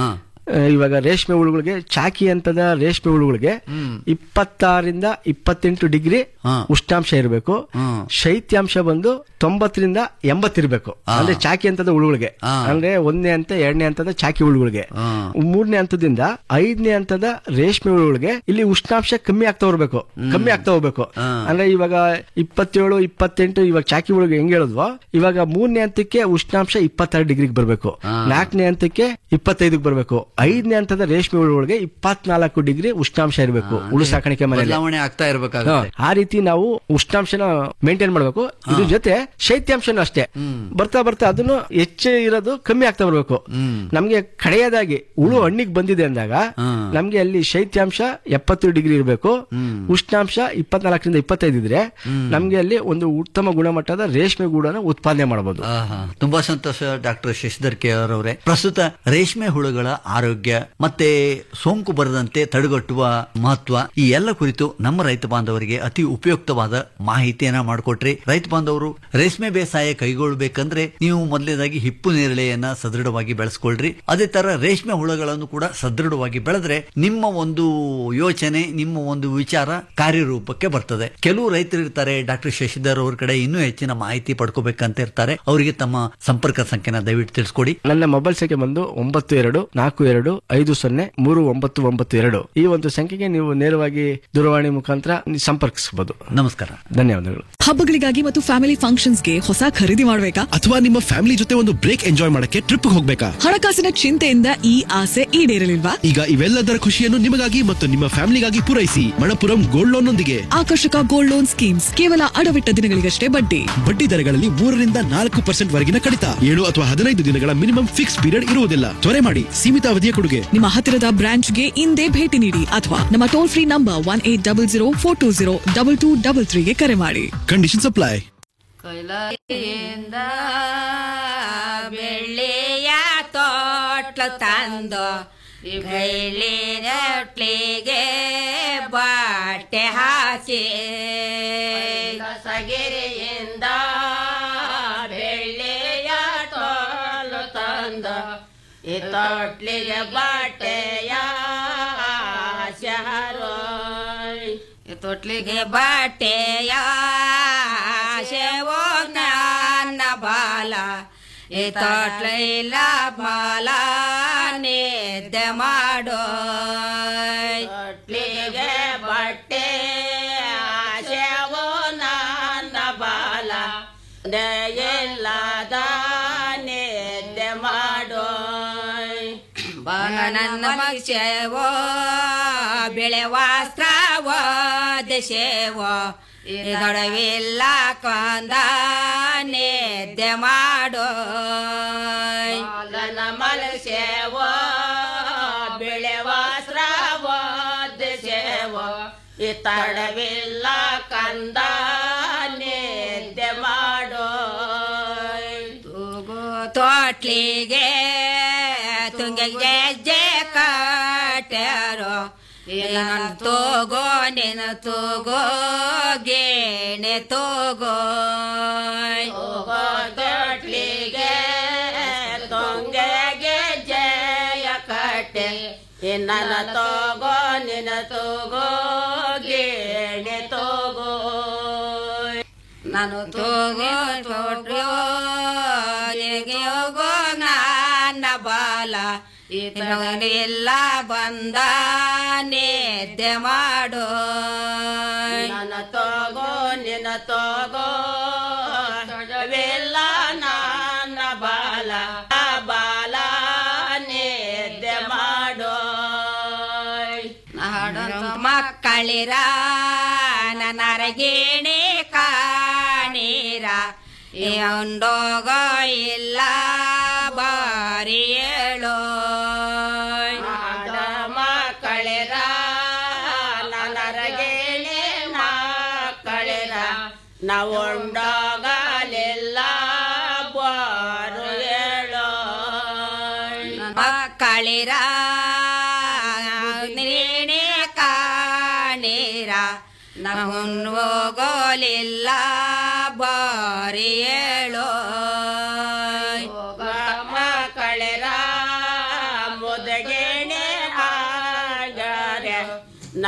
Speaker 14: ಆ, ಇವಾಗ ರೇಷ್ಮೆ ಹುಳುಗಳಿಗೆ ಚಾಕಿ ಅಂತದ ರೇಷ್ಮೆ ಹುಳುಗಳಿಗೆ ಇಪ್ಪತ್ತಾರಿಂದ ಇಪ್ಪತ್ತೆಂಟು ಡಿಗ್ರಿ ಉಷ್ಣಾಂಶ ಇರಬೇಕು ಶೈತ್ಯಾಂಶ ಬಂದು ತೊಂಬತ್ತರಿಂದ ಎಂಬತ್ತಿರ್ಬೇಕು ಅಂದ್ರೆ ಚಾಕಿ ಅಂತದ ಹುಳುಗಳಿಗೆ ಅಂದ್ರೆ ಒಂದನೇ ಹಂತ ಎರಡನೇ ಹಂತದ ಚಾಕಿ ಹುಳುಗಳಿಗೆ ಮೂರನೇ ಹಂತದಿಂದ ಐದನೇ ಹಂತದ ರೇಷ್ಮೆ ಹುಳುಗಳಿಗೆ ಇಲ್ಲಿ ಉಷ್ಣಾಂಶ ಕಮ್ಮಿ ಆಗ್ತಾ ಹೋಗ್ಬೇಕು ಕಮ್ಮಿ ಆಗ್ತಾ ಹೋಗ್ಬೇಕು ಅಂದ್ರೆ ಇವಾಗ ಇಪ್ಪತ್ತೇಳು ಇಪ್ಪತ್ತೆಂಟು ಇವಾಗ ಚಾಕಿ ಹುಳುಗೆ ಹೆಂಗ್ ಹೇಳಿದ್ವೋ ಇವಾಗ ಮೂರನೇ ಹಂತಕ್ಕೆ ಉಷ್ಣಾಂಶ ಇಪ್ಪತ್ತಾರು ಡಿಗ್ರಿಗೆ ಬರಬೇಕು ನಾಲ್ಕನೇ ಹಂತಕ್ಕೆ ಇಪ್ಪತ್ತೈದಕ್ಕೆ ಬರಬೇಕು ಐದನೇ ಹಂತದ ರೇಷ್ಮೆ ಹುಳುಗಳಿಗೆ ಇಪ್ಪತ್ನಾಲ್ಕು ಡಿಗ್ರಿ ಉಷ್ಣಾಂಶ ಇರಬೇಕು ಹುಳು ಸಾಕಾಣಿಕೆ ಮನೆಯಲ್ಲಿ
Speaker 13: ಬದಲಾವಣೆ ಆಗ್ತಾ ಇರಬೇಕಾಗುತ್ತೆ
Speaker 14: ಹಾ, ಆ ರೀತಿ ನಾವು ಉಷ್ಣಾಂಶನ ಮೇಂಟೈನ್ ಮಾಡಬೇಕು ಇದ್ರ ಜೊತೆ ಶೈತ್ಯಾಂಶನೂ ಅಷ್ಟೇ ಬರ್ತಾ ಬರ್ತಾ ಅದನ್ನು ಹೆಚ್ಚು ಇರೋದು ಕಮ್ಮಿ ಆಗ್ತಾ ಬರ್ಬೇಕು ನಮ್ಗೆ ಕಡೆಯದಾಗಿ ಹುಳು ಹಣ್ಣಿಗೆ ಬಂದಿದೆ ಅಂದಾಗ ನಮ್ಗೆ ಅಲ್ಲಿ ಶೈತ್ಯಾಂಶ ಎಪ್ಪತ್ತು ಡಿಗ್ರಿ ಇರಬೇಕು ಉಷ್ಣಾಂಶ ಇಪ್ಪತ್ನಾಲ್ಕರಿಂದ ಇಪ್ಪತ್ತೈದು ಇದ್ರೆ ನಮ್ಗೆ ಅಲ್ಲಿ ಒಂದು ಉತ್ತಮ ಗುಣಮಟ್ಟದ ರೇಷ್ಮೆ ಗೂಡನ್ನು ಉತ್ಪಾದನೆ ಮಾಡಬಹುದು
Speaker 13: ಆಹಾ. ತುಂಬಾ ಸಂತೋಷ ಡಾಕ್ಟರ್ ಶಶಿಧರ್ ಕೆ ಅವರವರೇ ಪ್ರಸ್ತುತ ರೇಷ್ಮೆ ಹುಳುಗಳ ಆರೋಗ್ಯ ಮತ್ತೆ ಸೋಂಕು ಬರದಂತೆ ತಡೆಗಟ್ಟುವ ಮಹತ್ವ ಈ ಎಲ್ಲ ಕುರಿತು ನಮ್ಮ ರೈತ ಬಾಂಧವರಿಗೆ ಅತಿ ಉಪಯುಕ್ತವಾದ ಮಾಹಿತಿಯನ್ನ ಮಾಡಿಕೊಟ್ರಿ ರೈತ ಬಾಂಧವರು ರೇಷ್ಮೆ ಬೇಸಾಯ ಕೈಗೊಳ್ಳಬೇಕಂದ್ರೆ ನೀವು ಮೊದಲನೇದಾಗಿ ಹಿಪ್ಪು ನೇರಳೆಯನ್ನ ಸದೃಢವಾಗಿ ಬೆಳೆಸ್ಕೊಳ್ರಿ ಅದೇ ತರ ರೇಷ್ಮೆ ಹುಳುಗಳನ್ನು ಕೂಡ ಸದೃಢವಾಗಿ ಬೆಳೆದ್ರೆ ನಿಮ್ಮ ಒಂದು ಯೋಚನೆ ನಿಮ್ಮ ಒಂದು ವಿಚಾರ ಕಾರ್ಯರೂಪಕ್ಕೆ ಬರ್ತದೆ ಕೆಲವು ರೈತರು ಇರ್ತಾರೆ ಡಾಕ್ಟರ್ ಶಶಿಧರ್ ಅವ್ರ ಕಡೆ ಇನ್ನೂ ಹೆಚ್ಚಿನ ಮಾಹಿತಿ ಪಡ್ಕೋಬೇಕಂತ ಇರ್ತಾರೆ ಅವರಿಗೆ ತಮ್ಮ ಸಂಪರ್ಕ ಸಂಖ್ಯೆನ ದಯವಿಟ್ಟು ತಿಳಿಸ್ಕೊಡಿ
Speaker 14: ನನ್ನ ಮೊಬೈಲ್ ಸಂಖ್ಯೆ ಬಂದು ಒಂಬತ್ತು ಎರಡು ನಾಲ್ಕು ಎರಡು ಐದು ಸೊನ್ನೆ ಮೂರು ಒಂಬತ್ತು ಒಂಬತ್ತು ಎರಡು ಈ ಒಂದು ಸಂಖ್ಯೆಗೆ ನೀವು ನೇರವಾಗಿ ದೂರವಾಣಿ ಮುಖಾಂತರ ನೀವು ಸಂಪರ್ಕಿಸಬಹುದು
Speaker 13: ನಮಸ್ಕಾರ
Speaker 14: ಧನ್ಯವಾದಗಳು
Speaker 8: ಹಬ್ಬಗಳಿಗಾಗಿ ಮತ್ತು ಫ್ಯಾಮಿಲಿ ಫಂಕ್ಷನ್ಸ್ಗೆ ಹೊಸ ಖರೀದಿ ಮಾಡಬೇಕಾ
Speaker 9: ಅಥವಾ ನಿಮ್ಮ ಫ್ಯಾಮಿಲಿ ಜೊತೆ ಒಂದು ಬ್ರೇಕ್ ಎಂಜಾಯ್ ಮಾಡಕ್ಕೆ ಟ್ರಿಪ್ ಹೋಗ್ಬೇಕಾ
Speaker 8: ಹಣಕಾಸಿನ ಚಿಂತೆಯಿಂದ ಈ ಆಸೆ ಈಡೇರಲಿಲ್ವಾ
Speaker 9: ಈಗ ಇವೆಲ್ಲದರ ಖುಷಿಯನ್ನು ನಿಮಗಾಗಿ ಮತ್ತು ನಿಮ್ಮ ಫ್ಯಾಮಿಲಿಗಾಗಿ ಪೂರೈಸಿ ಮಣಪುರಂ ಗೋಲ್ಡ್ ಲೋನ್ ನೊಂದಿಗೆ
Speaker 8: ಆಕರ್ಷಕ ಗೋಲ್ಡ್ ಲೋನ್ ಸ್ಕೀಮ್ಸ್ ಕೇವಲ ಅಡವಿಟ್ಟ ದಿನಗಳಿಗಷ್ಟೇ ಬಡ್ಡಿ
Speaker 9: ಬಡ್ಡಿ ದರಗಳಲ್ಲಿ ಮೂರರಿಂದ ನಾಲ್ಕು ಪರ್ಸೆಂಟ್ ವರೆಗಿನ ಕಡಿತ ಏಳು ಅಥವಾ ಹದಿನೈದು ದಿನಗಳ ಮಿನಿಮಮ್ ಫಿಕ್ಸ್ ಪೀರಿಯಡ್ ಇರುವುದಿಲ್ಲ ತ್ವರೆ ಮಾಡಿ ಸೀಮಿತ ಅವಧಿಯ ಕೊಡುಗೆ
Speaker 8: ನಿಮ್ಮ ಹತ್ತಿರದ ಬ್ರಾಂಚ್ಗೆ ಇಂದೇ ಭೇಟಿ ನೀಡಿ ಅಥವಾ ನಮ್ಮ toll free number one eight double zero four two zero double two double ತ್ರೀಗೆ ಕರೆ ಮಾಡಿ
Speaker 9: ಕಂಡೀಷನ್ ಅಪ್ಲೈ
Speaker 15: ಕೈಲಾಯಿಂದ ಬೆಳ್ಳಿಯ ತೋಟ್ಲು ತಂದು ಬೆಳ್ಳಿನ ಒಟ್ಲಿಗೆ ಬಟ್ಟೆ ಹಾಕಿ ಸಗಿರಿಯಿಂದ ಬೆಳ್ಳಿಯ ತೋಲು ತಂದು ಈ ತೊಟ್ಲಿಗೆ ಬಟ್ಟೆಯ ಶಹರೋ ಈ ತೊಟ್ಲಿಗೆ ಬಟ್ಟೆಯ ಶೇವೋ ನನ್ನ ಬಾಲ ಈ ತೊಟ್ಲಿಲ್ಲ ಬಾಲ ನಿದ್ದೆ ಮಾಡೋ ತೊಟ್ಲಿಗೆ ಬಟ್ಟೆ ಶೇವೋ ನನ್ನ ಬಾಲ ಇಲ್ಲದ ನಿದ್ದೆ ಮಾಡೋ ಬಾಲ ನನ್ನ ಮಗಸೇವೋ ಬೆಳೆ ವಸ್ತ್ರವೋ ದಶೇವೋ ಇದೊಡವಿಲ್ಲ ಕೊಂದ ನಿದ್ದೆ ಮಾಡೋ ಬಾಲನ ಮಲಸೇವೋ ಬೆಳೆ ವಸ್ತ್ರವೋ ದಶೇವೋ ಈ ತಡವಿಲ್ಲ ಕಂದ ನಿದ್ದೆ ಮಾಡೋ ತೂಗು ತೋಟ್ಲಿಗೆ ತುಂಗಿಗೆ ಜೆ ಕಟ್ಯಾರೋ ನನ್ನ ತೋಗೋ ನಿನ್ನ ತೋಗೋ ಗೇಣೆ ತೋಗೋ ತೋಟ್ಲಿಗೆ ತೊಂಗೆಗೆ ಜಯ ಕಟ್ಟೆ ನನ್ನ ತೋಗೋ ನಿನ್ನ ತೋಗೋ ಗೇಣೆ ತೋಗೋ ನಾನು ತೋಗೋ ತೋಟ್ರೋ ನಿನಗೆ ಹೋಗೋ ನನ್ನ ಬಾಲ ಇಲ್ಲ ಬಂದ ನಿದ್ದೆ ಮಾಡೋ ನನ್ನ ತೋಗೋ ನಿನ್ನ ತೋಗೋ ತೊಡವೆಲ್ಲ ನನ್ನ ಬಾಲ ಬಾಲ ನಿದ್ದೆ ಮಾಡೋ ನಾಡೊಂದು ಮಕ್ಕಳಿರ ನನರಗಿಣಿ ಕಾಣೀರ ಒಂದೋಗೋ ಇಲ್ಲ ಬಾರಿ ಹೇಳೋ ಮಕ್ಕಳಿರ ನನರಗಿಣಿ ಮಕ್ಕಳಿರ ನಾವು ಒಂಡೋಗಲಿಲ್ಲ ಬಾರು ಹೇಳೋ ಮಕ್ಕಳಿರ ನೀಣಿ ಕಾಣೀರ ನಾವು ಹೋಗೋಲಿಲ್ಲ ಬಾರಿ ಹೇಳೋ ಮಕ್ಕಳಿರ ಮುದಗೆ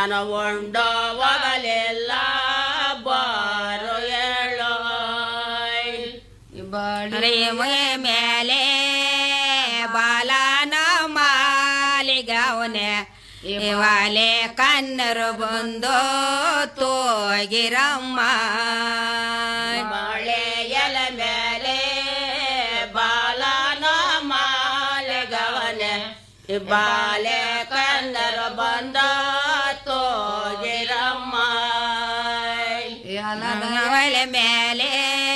Speaker 15: ನಾನು ಉಂಡೋ ಒಗಲಿಲ್ಲ ಬಾರು ಹೇಳೋ ಬಳಿಮೆ ಮೇಲೆ ಬಾಲನ ಮಾಲಿಗವನೆ ಇವಾಲೆ ಕಣ್ಣರು ಬಂದು ತೋಗಿರಮ್ಮ ಬಾಳೆ ಎಲೆ ಮೇಲೆ ಬಾಲನ ಮಾಲಿಗವನೆ ಬಾಲೆ ಕಣ್ಣರು ಬಂದ ತೋಗಿರಮ್ಮ ಒಲೆ ಮೇಲೆ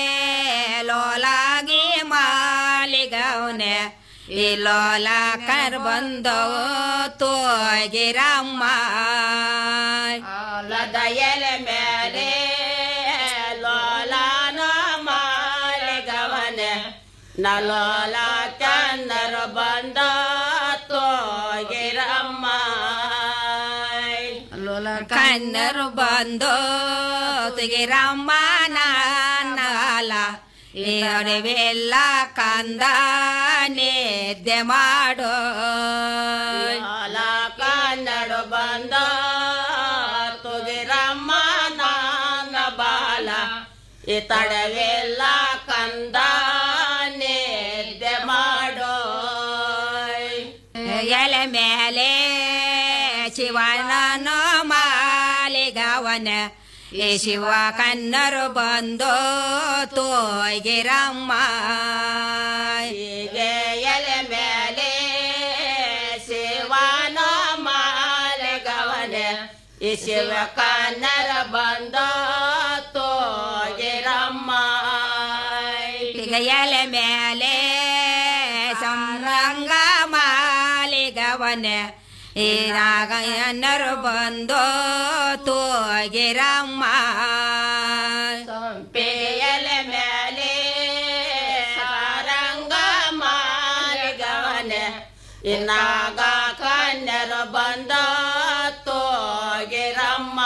Speaker 15: ಲೋಲಾಗಿ ಮಾಲಿಗವನೆ ಈ ಲೋಲ ಕರ್ ಬಂದವು ತೋಗಿರಮ್ಮ ಲದ ಎಲೆ ಮೇಲೆ ಲೋಲಾನ ಮಾಲಿಗವನೆ ನಲೋಲ ಚಂದರ ಬಂದ ತೋಗಿರಮ್ಮ ಲೋಲ ಕನ್ನರು ಬಂದು ತೆಗಿರಮ್ಮ ನಾಲ ಇವರಿವೆಲ್ಲ ಕಂದ ನಿದ್ದೆ ಮಾಡೋ ಕನ್ನಡ ಬಂದ ತುಗಿರಮ್ಮ ನಾನ ಬಾಲ ಈ ತಡವೆಲ್ಲ ಕಂದ ನಿದ್ದೆ ಮಾಡೋ ಎಲೆ ಮೇಲೆ ಶಿವನನು ಮಾಲಿಗವನ ಈ ಶಿವ ಕನ್ನರು ಬಂದು ತೋಗಿರಮ್ಮ ಹೀಗೆ ಎಲೆ ಮೇಲೆ ಶಿವನ ಮಾಲಿಗವನ ಈ ಶಿವ ಕನ್ನರ ಬಂದು ತೋಗಿರಮ್ಮ ಈಗ ಎಲೆ ಮೇಲೆ ಸಂರಂಗ ಮಾಲಿಗವನ ಈ ನಾಗಯ್ಯನರು ಬಂದು ತೋಗಿರಮ್ಮ ಸಂಪೆಯಲೆ ಮೇಲೆ ಸಾರಂಗ ಮಾಲಿಗವನ ಈ ನಾಗ ಕನ್ಯರು ಬಂದ ತೋಗಿರಮ್ಮ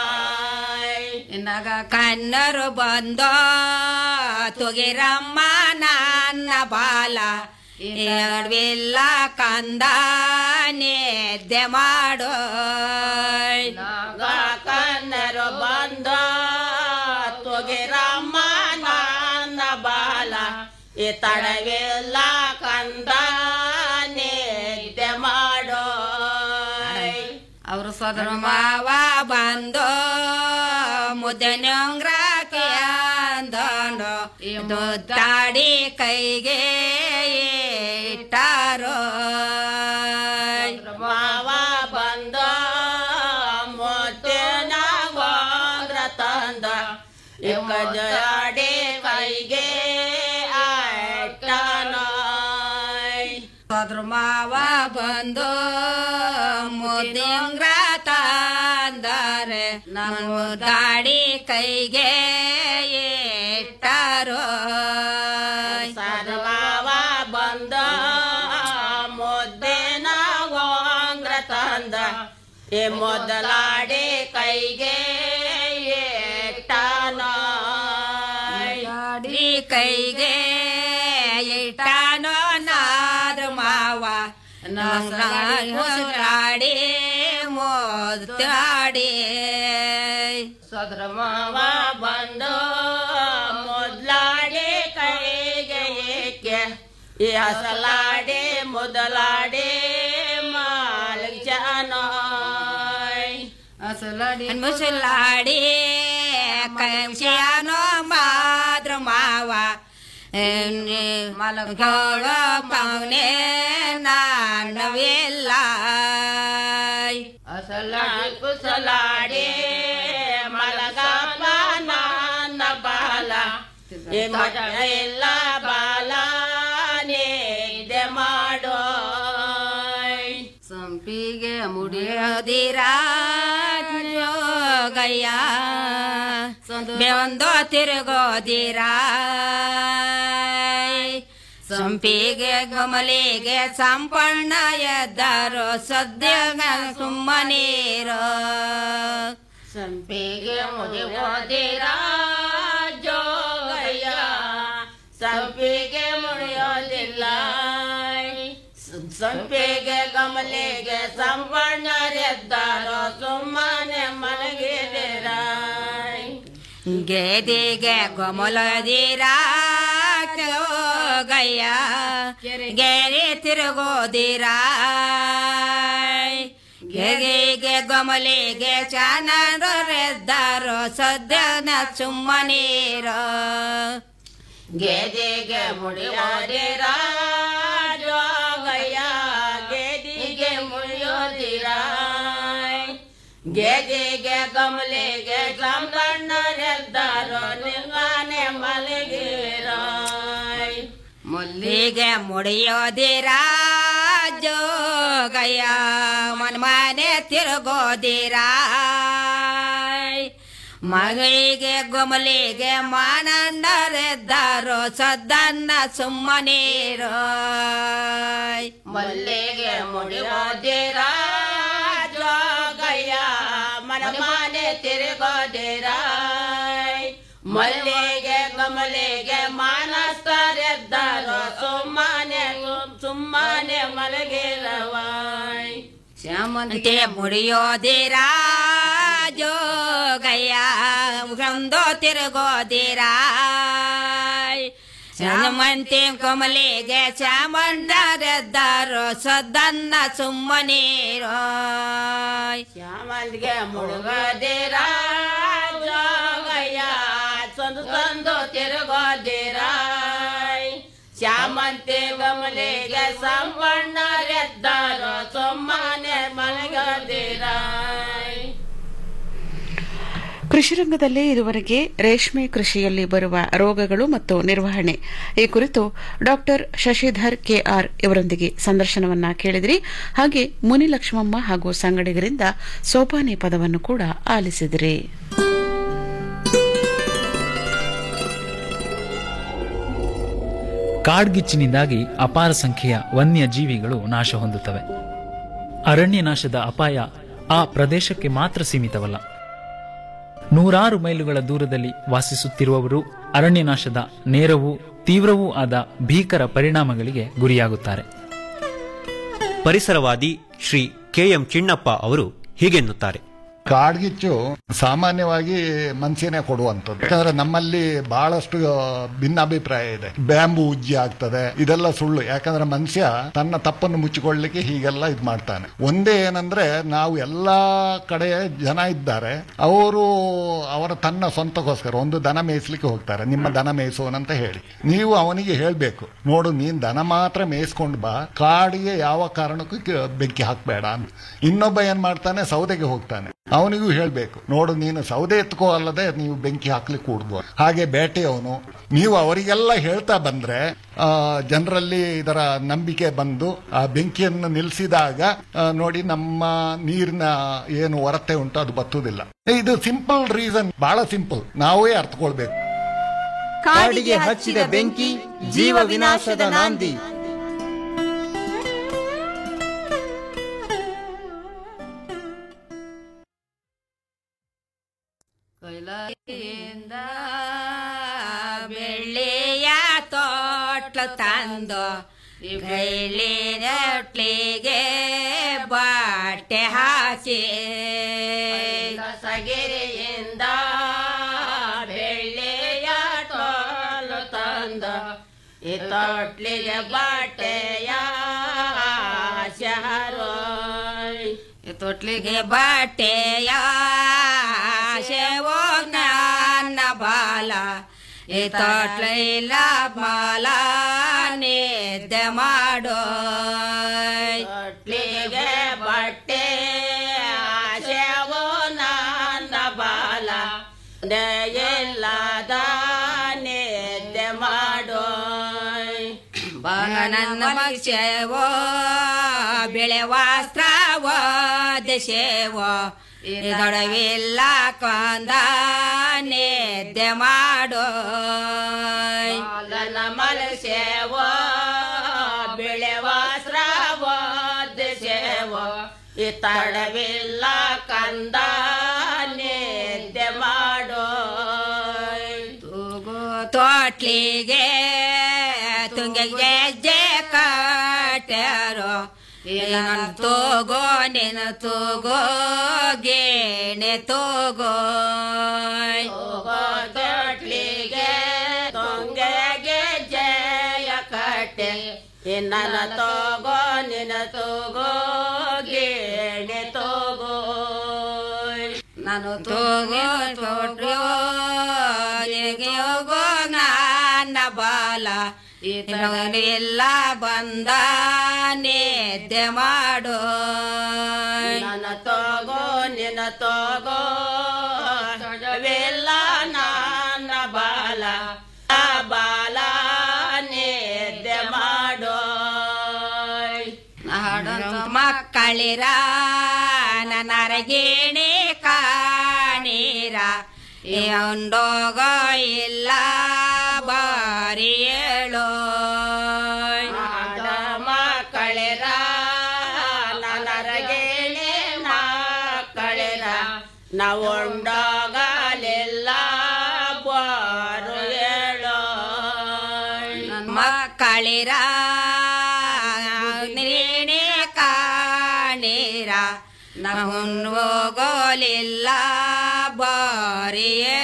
Speaker 15: ನಾಗ ಕನ್ನರು ಬಂದ ತುಗಿರಮ್ಮ ನನ್ನ ಬಾಲ ಎಡವಿಲ್ಲ ಕಂದ ನಿದ್ದೆ ಮಾಡೋ ನಾಗ ಕನ್ನರು ಬಂದ ತುಗಿರಮ್ಮ ನನ್ನ ಬಾಲ ಈ ತಡವಿಲ್ಲ ಕಂದ ನಿದ್ದೆ ಮಾಡೋ ಅವರು ಸದರ ಮಾವ ಬಂದು ಮುದ್ದನಂಗ್ರಾಕೆ ಅಂದನು ಇದು ತಾಡಿ ಕೈಗೆ ಇಟ್ಟಾರೋ ಮಾವ ಬಂದ ಮುದ್ದನ ಗೋಂಗ್ರ ತಂದ ಇಕ್ಕ ಜಾಡಿ ಕೈಗೆ ಆಯ್ತಾನೋ ಸದ್ರ ಮಾವ ಬಂದು ಮುದ್ದಿಂಗ್ರ ತಂದರೆ ನಾನು ಗಾಡಿ ಕೈಗೆ ಇಟ್ಟರು ಸದ್ರ ಮಾವ ಬಂದ ಮುದ್ದಿನ ಗೋಂಗ್ರ ತಂದ ಈ ಮೊದಲಾಡಿ ಕೈಗೆ ಇಟ್ಟನೋ ಗಾಡಿ ಕೈಗೆ ಇಟ್ಟನೋ ನಾದ್ರ ಮಾವ ನಂಗಾಡಿ ಮೋದಾಡಿ ಸದ್ರ ಮಾವ ಬಂದು ಮೊದ್ಲಾಡಿ ಕೈಗೆ ಏಕೆ ಈ ಹಸಲಾಡಿ ಮೊದಲಾಡಿ ಮಾಲಿಕ್ ಜಾನೋಯ್ ಹಸಲಾಡಿ ಮುಸಲಾಡಿ ಕಂಶಿಯಾನೋ ಮಾದ್ರ ಮಾವ ಮಲಗೋಳ ಪೌನೆ ನಾನವಿಲ್ಲ ಅಸಲಾಡಿ ಕುಸಲಾಡಿ ಮಲಗಪ್ಪ ನನ್ನ ಬಾಲ ಈ ಮಜ ಇಲ್ಲ ಬಾಲ ನಿದ್ದೆ ಮಾಡೋ ಸಂಪಿಗೆ ಮುಡಿಯೋದಿರ ಜೋಗಯ್ಯ ಬೆಂದೋ ತಿರುಗೋದಿರ ಸಂಪಿಗೆ ಗಮಲಿಗೆ ಸಂಪಣ್ಣ ಎದ್ದರು ಸದ್ಯ ಸುಮ್ಮನೀರೋ ಸಂಪಿಗೆ ಮುಡಿಯೋದಿರ ಜೋಗಯ್ಯ ಸಂಪಿಗೆ ಮುಡಿಯೋದಿಲ್ಲ ಸಂಪಿಗೆ ಗಮಲಿಗೆ ಸಂಪಣ್ಣರೆದ್ದಾರೋ ಸುಮ್ಮನೆ ಗೆದಿಗೆ ಗೊಮಲದಿರ ಗಯ್ಯ ಗೆರೆ ತಿರುಗೋದಿರ ಗೆಗೆ ಗೊಮಲಿಗೆ ಚಾನರೆದ್ದಾರೋ ಸದ್ಯನ ಸುಮ್ಮನೀರೋ ಗೆದಿಗೆ ಮುಡಿಯೋದಿರ ಜೋಗಯ್ಯ ಗೆದಿಗೆ ಮುಡಿಯೋದಿರ ಗೆದಿಗೆ ಗಮಲಿಗೆ ಸಂಗಣ್ಣರೆದ್ದಾರೋ ನಿಂಗಾನೆ ಮಲಗಿರ ಮುಲ್ಲಿಗೆ ಮುಡಿಯೋದಿರ ಜೋಗಯ್ಯ ಮನ್ಮನೆ ತಿರುಗೋದಿರ ಮಗಳಿಗೆ ಗೊಮಲಿಗೆ ಮಾನಂಡರೆದ್ದಾರೋ ಸದ್ದನ್ನ ಸುಮ್ಮನೀರೋ ಮಲ್ಲಿಗೆ ಮುಡಿಯೋದಿರ ಜೋಗಯ್ಯ ಮನಮಾನೆ ತಿರುಗೋದಿರ ಮಲ್ಲಿಗೆ ಗಮಲಿಗೆ ಮಾನಸ್ತರೆದ್ದಾರೋ ಸುಮ್ಮನೆ ಸುಮ್ಮನೆ ಮಲಗಿರವಾಯ್ ಶ್ಯಾಮಂತೆ ಮುಡಿಯೋದಿರ ಜೋಗಯ್ಯ ಗಂದೋ ತಿರುಗೋದಿರ ಶ್ಯಾಮಂತೆ ಕೊಮಲಿಗೆ ಚಾಮಂಡರೆದ್ದಾರೋ ಸದ್ದನ್ನ ಸುಮ್ಮನೀರೋ ಶ್ಯಾಮಂತಿಗೆ ಮುಳುಗೋದಿರ ಜೋಗಯ್ಯ ಸಂದು ಸಂದು ತಿರುಗೋದಿರ ಶ್ಯಾಮಂತೆ ಗಮಲಿಗೆ ಸಂಬಣ್ಣರೆದ್ದಾರೋ ಸುಮ್ಮನೆ ಮಲಗದಿರ
Speaker 4: ಕೃಷಿರಂಗದಲ್ಲಿ ಇದುವರೆಗೆ ರೇಷ್ಮೆ ಕೃಷಿಯಲ್ಲಿ ಬರುವ ರೋಗಗಳು ಮತ್ತು ನಿರ್ವಹಣೆ ಈ ಕುರಿತು ಡಾಕ್ಟರ್ ಶಶಿಧರ್ ಕೆಆರ್ ಇವರೊಂದಿಗೆ ಸಂದರ್ಶನವನ್ನ ಕೇಳಿದಿರಿ ಹಾಗೆ ಮುನಿಲಕ್ಷ್ಮಮ್ಮ ಹಾಗೂ ಸಂಗಡಿಗರಿಂದ ಸೋಪಾನೆ ಪದವನ್ನು ಕೂಡ ಆಲಿಸಿದಿರಿ
Speaker 16: ಕಾಡ್ಗಿಚ್ಚಿನಿಂದಾಗಿ ಅಪಾರ ಸಂಖ್ಯೆಯ ವನ್ಯ ಜೀವಿಗಳು ನಾಶ ಹೊಂದುತ್ತವೆ ಅರಣ್ಯ ನಾಶದ ಅಪಾಯ ಆ ಪ್ರದೇಶಕ್ಕೆ ಮಾತ್ರ ಸೀಮಿತವಲ್ಲ ನೂರಾರು ಮೈಲುಗಳ ದೂರದಲ್ಲಿ ವಾಸಿಸುತ್ತಿರುವವರು ಅರಣ್ಯನಾಶದ ನೇರವೂ ತೀವ್ರವೂ ಆದ ಭೀಕರ ಪರಿಣಾಮಗಳಿಗೆ ಗುರಿಯಾಗುತ್ತಾರೆ
Speaker 17: ಪರಿಸರವಾದಿ ಶ್ರೀ ಕೆಎಂ ಚಿಣ್ಣಪ್ಪ ಅವರು ಹೀಗೆನ್ನುತ್ತಾರೆ
Speaker 18: ಕಾಡ್ಗಿಚ್ಚು ಸಾಮಾನ್ಯವಾಗಿ ಮನ್ಸಿನೇ ಕೊಡುವಂಥದ್ದು ಯಾಕಂದ್ರೆ ನಮ್ಮಲ್ಲಿ ಬಹಳಷ್ಟು ಭಿನ್ನಾಭಿಪ್ರಾಯ ಇದೆ ಬ್ಯಾಂಬು ಉಜ್ಜಿ ಆಗ್ತದೆ ಇದೆಲ್ಲ ಸುಳ್ಳು ಯಾಕಂದ್ರೆ ಮನುಷ್ಯ ತನ್ನ ತಪ್ಪನ್ನು ಮುಚ್ಚಿಕೊಳ್ಳಿಕ್ಕೆ ಹೀಗೆಲ್ಲ ಇದು ಮಾಡ್ತಾನೆ ಒಂದೇ ಏನಂದ್ರೆ ನಾವು ಎಲ್ಲಾ ಕಡೆ ಜನ ಇದ್ದಾರೆ ಅವರು ಅವರ ತನ್ನ ಸ್ವಂತಕ್ಕೋಸ್ಕರ ಒಂದು ದನ ಮೇಯಿಸ್ಲಿಕ್ಕೆ ಹೋಗ್ತಾರೆ ನಿಮ್ಮ ದನ ಮೇಯಿಸೋನಂತ ಹೇಳಿ ನೀವು ಅವನಿಗೆ ಹೇಳ್ಬೇಕು ನೋಡು ನೀನ್ ದನ ಮಾತ್ರ ಮೇಯಿಸ್ಕೊಂಡು ಬಾ ಕಾಡಿಗೆ ಯಾವ ಕಾರಣಕ್ಕೂ ಕ- ಬೆಂಕಿ ಹಾಕ್ಬೇಡ ಅಂತ ಇನ್ನೊಬ್ಬ ಏನ್ ಮಾಡ್ತಾನೆ ಸೌದೆಗೆ ಹೋಗ್ತಾನೆ ಅವನಿಗೂ ಹೇಳ್ಬೇಕು ನೋಡು ನೀನು ಸೌದೆ ಎತ್ಕೋ ಅಲ್ಲದೆ ನೀವು ಬೆಂಕಿ ಹಾಕ್ಲಿಕ್ಕೆ ಕೂಡ್ದು ಹಾಗೆ ಬೇಟೆಯವನು ನೀವು ಅವರಿಗೆಲ್ಲ ಹೇಳ್ತಾ ಬಂದ್ರೆ ಆ, ಜನರಲ್ಲಿ ಇದರ ನಂಬಿಕೆ ಬಂದು ಆ ಬೆಂಕಿಯನ್ನು ನಿಲ್ಲಿಸಿದಾಗ ಆ, ನೋಡಿ ನಮ್ಮ ನೀರಿನ ಏನು ಹೊರತೆ ಉಂಟು ಅದು ಬತ್ತುವುದಿಲ್ಲ ಇದು ಸಿಂಪಲ್ ರೀಸನ್ ಬಹಳ ಸಿಂಪಲ್ ನಾವೇ ಅರ್ಥಕೊಳ್ಬೇಕು
Speaker 19: ಕಾಡಿಗೆ ಹಚ್ಚಿದ ಬೆಂಕಿ ಜೀವ ವಿನಾಶದ ನಾಂದಿ
Speaker 15: ಕೈಲಿಂದ ಬೆಳ್ಳಿಯ ತೋಟ್ಲ ತಂದು ಕೈಲಿನೊಟ್ಲಿಗೆ ಬಟ್ಟೆ ಹಾಕಿ ಸಗಿರಿಯಿಂದ ಬೆಳ್ಳಿಯ ತೋಲು ತಂದು ಈ ತೊಟ್ಲಿಗೆ ಬಟ್ಟೆಯ ಶಹರೋ ಈ ತೊಟ್ಲಿಗೆ ಬಟ್ಟೆಯ ಶೇವೋ ನನ್ನ ಬಾಲ ಈ ತೊಟ್ಲ ಇಲ್ಲ ಬಾಲ ನಿದ್ದೆ ಮಾಡೋ ತೊಟ್ಲಿಗೆ ಬಟ್ಟೆ ಶೇವೋ ನನ್ನ ಬಾಲ ಇಲ್ಲದ ನಿದ್ದೆ ಮಾಡೋ ಬಾಲ ನನ್ನ ಮಗಸೇವೋ ಬೆಳೆ ವಸ್ತ್ರವೋ ದಶೇವೋ ಇದೊಡವಿಲ್ಲ ಕೊಂದ ನಿದ್ದೆ ಮಾಡೋ ಬಾಲನ ಮಲಸೇವೋ ಬೆಳೆ ವಸ್ತ್ರವೋ ದಶೇವೋ ಈ ತಡವಿಲ್ಲ ಕಂದ ನಿದ್ದೆ ಮಾಡೋ ತೂಗು ತೋಟ್ಲಿಗೆ ತುಂಗಿಗೆ ಜೆ ಕಟ್ಯಾರೋ ನನ್ನ ತೋಗೋ ನಿನ್ನ ತೋಗೋ ಗೇಣೆ ತೋಗೋ ನನ್ನ ತಗೋ ನಿನ್ನ ತಗೋ ಗೇಣೆ ತಗೋ ನಾನು ತಗೋ ತೋಟ್ರೋ ನಿನಗೆ ಹೋಗೋ ನನ್ನ ಬಾಲ ಎಲ್ಲ ಬಂದ ನೇದ್ಯ ಮಾಡೋ ನನ್ನ ತಗೋ ನಿನ್ನ ತಗೋ ತೊಡವೆಲ್ಲ ನನ್ನ ಬಾಲ ಆ ಬಾಲ ನೇದ್ಯ ಮಾಡೋ ಮಕ್ಕಳಿರ ನನರಗೇಣೆ ಕಾಣೀರ ಒಂದೋಗ ಇಲ್ಲ ಬಾರಿ ಹೇಳೋ ಮಕ್ಕಳಿರ ನನರಗೇಣೆ ಮಕ್ಕಳಿರ ನಾವೊಂಡೋಗಲೆಲ್ಲ ಬಾರು ಹೇಳೋ ಮಕ್ಕಳಿರ ನೀಣೆ ಕಾಣೀರ ನಾವು ಹೋಗೋಲಿಲ್ಲ ಬಾರಿ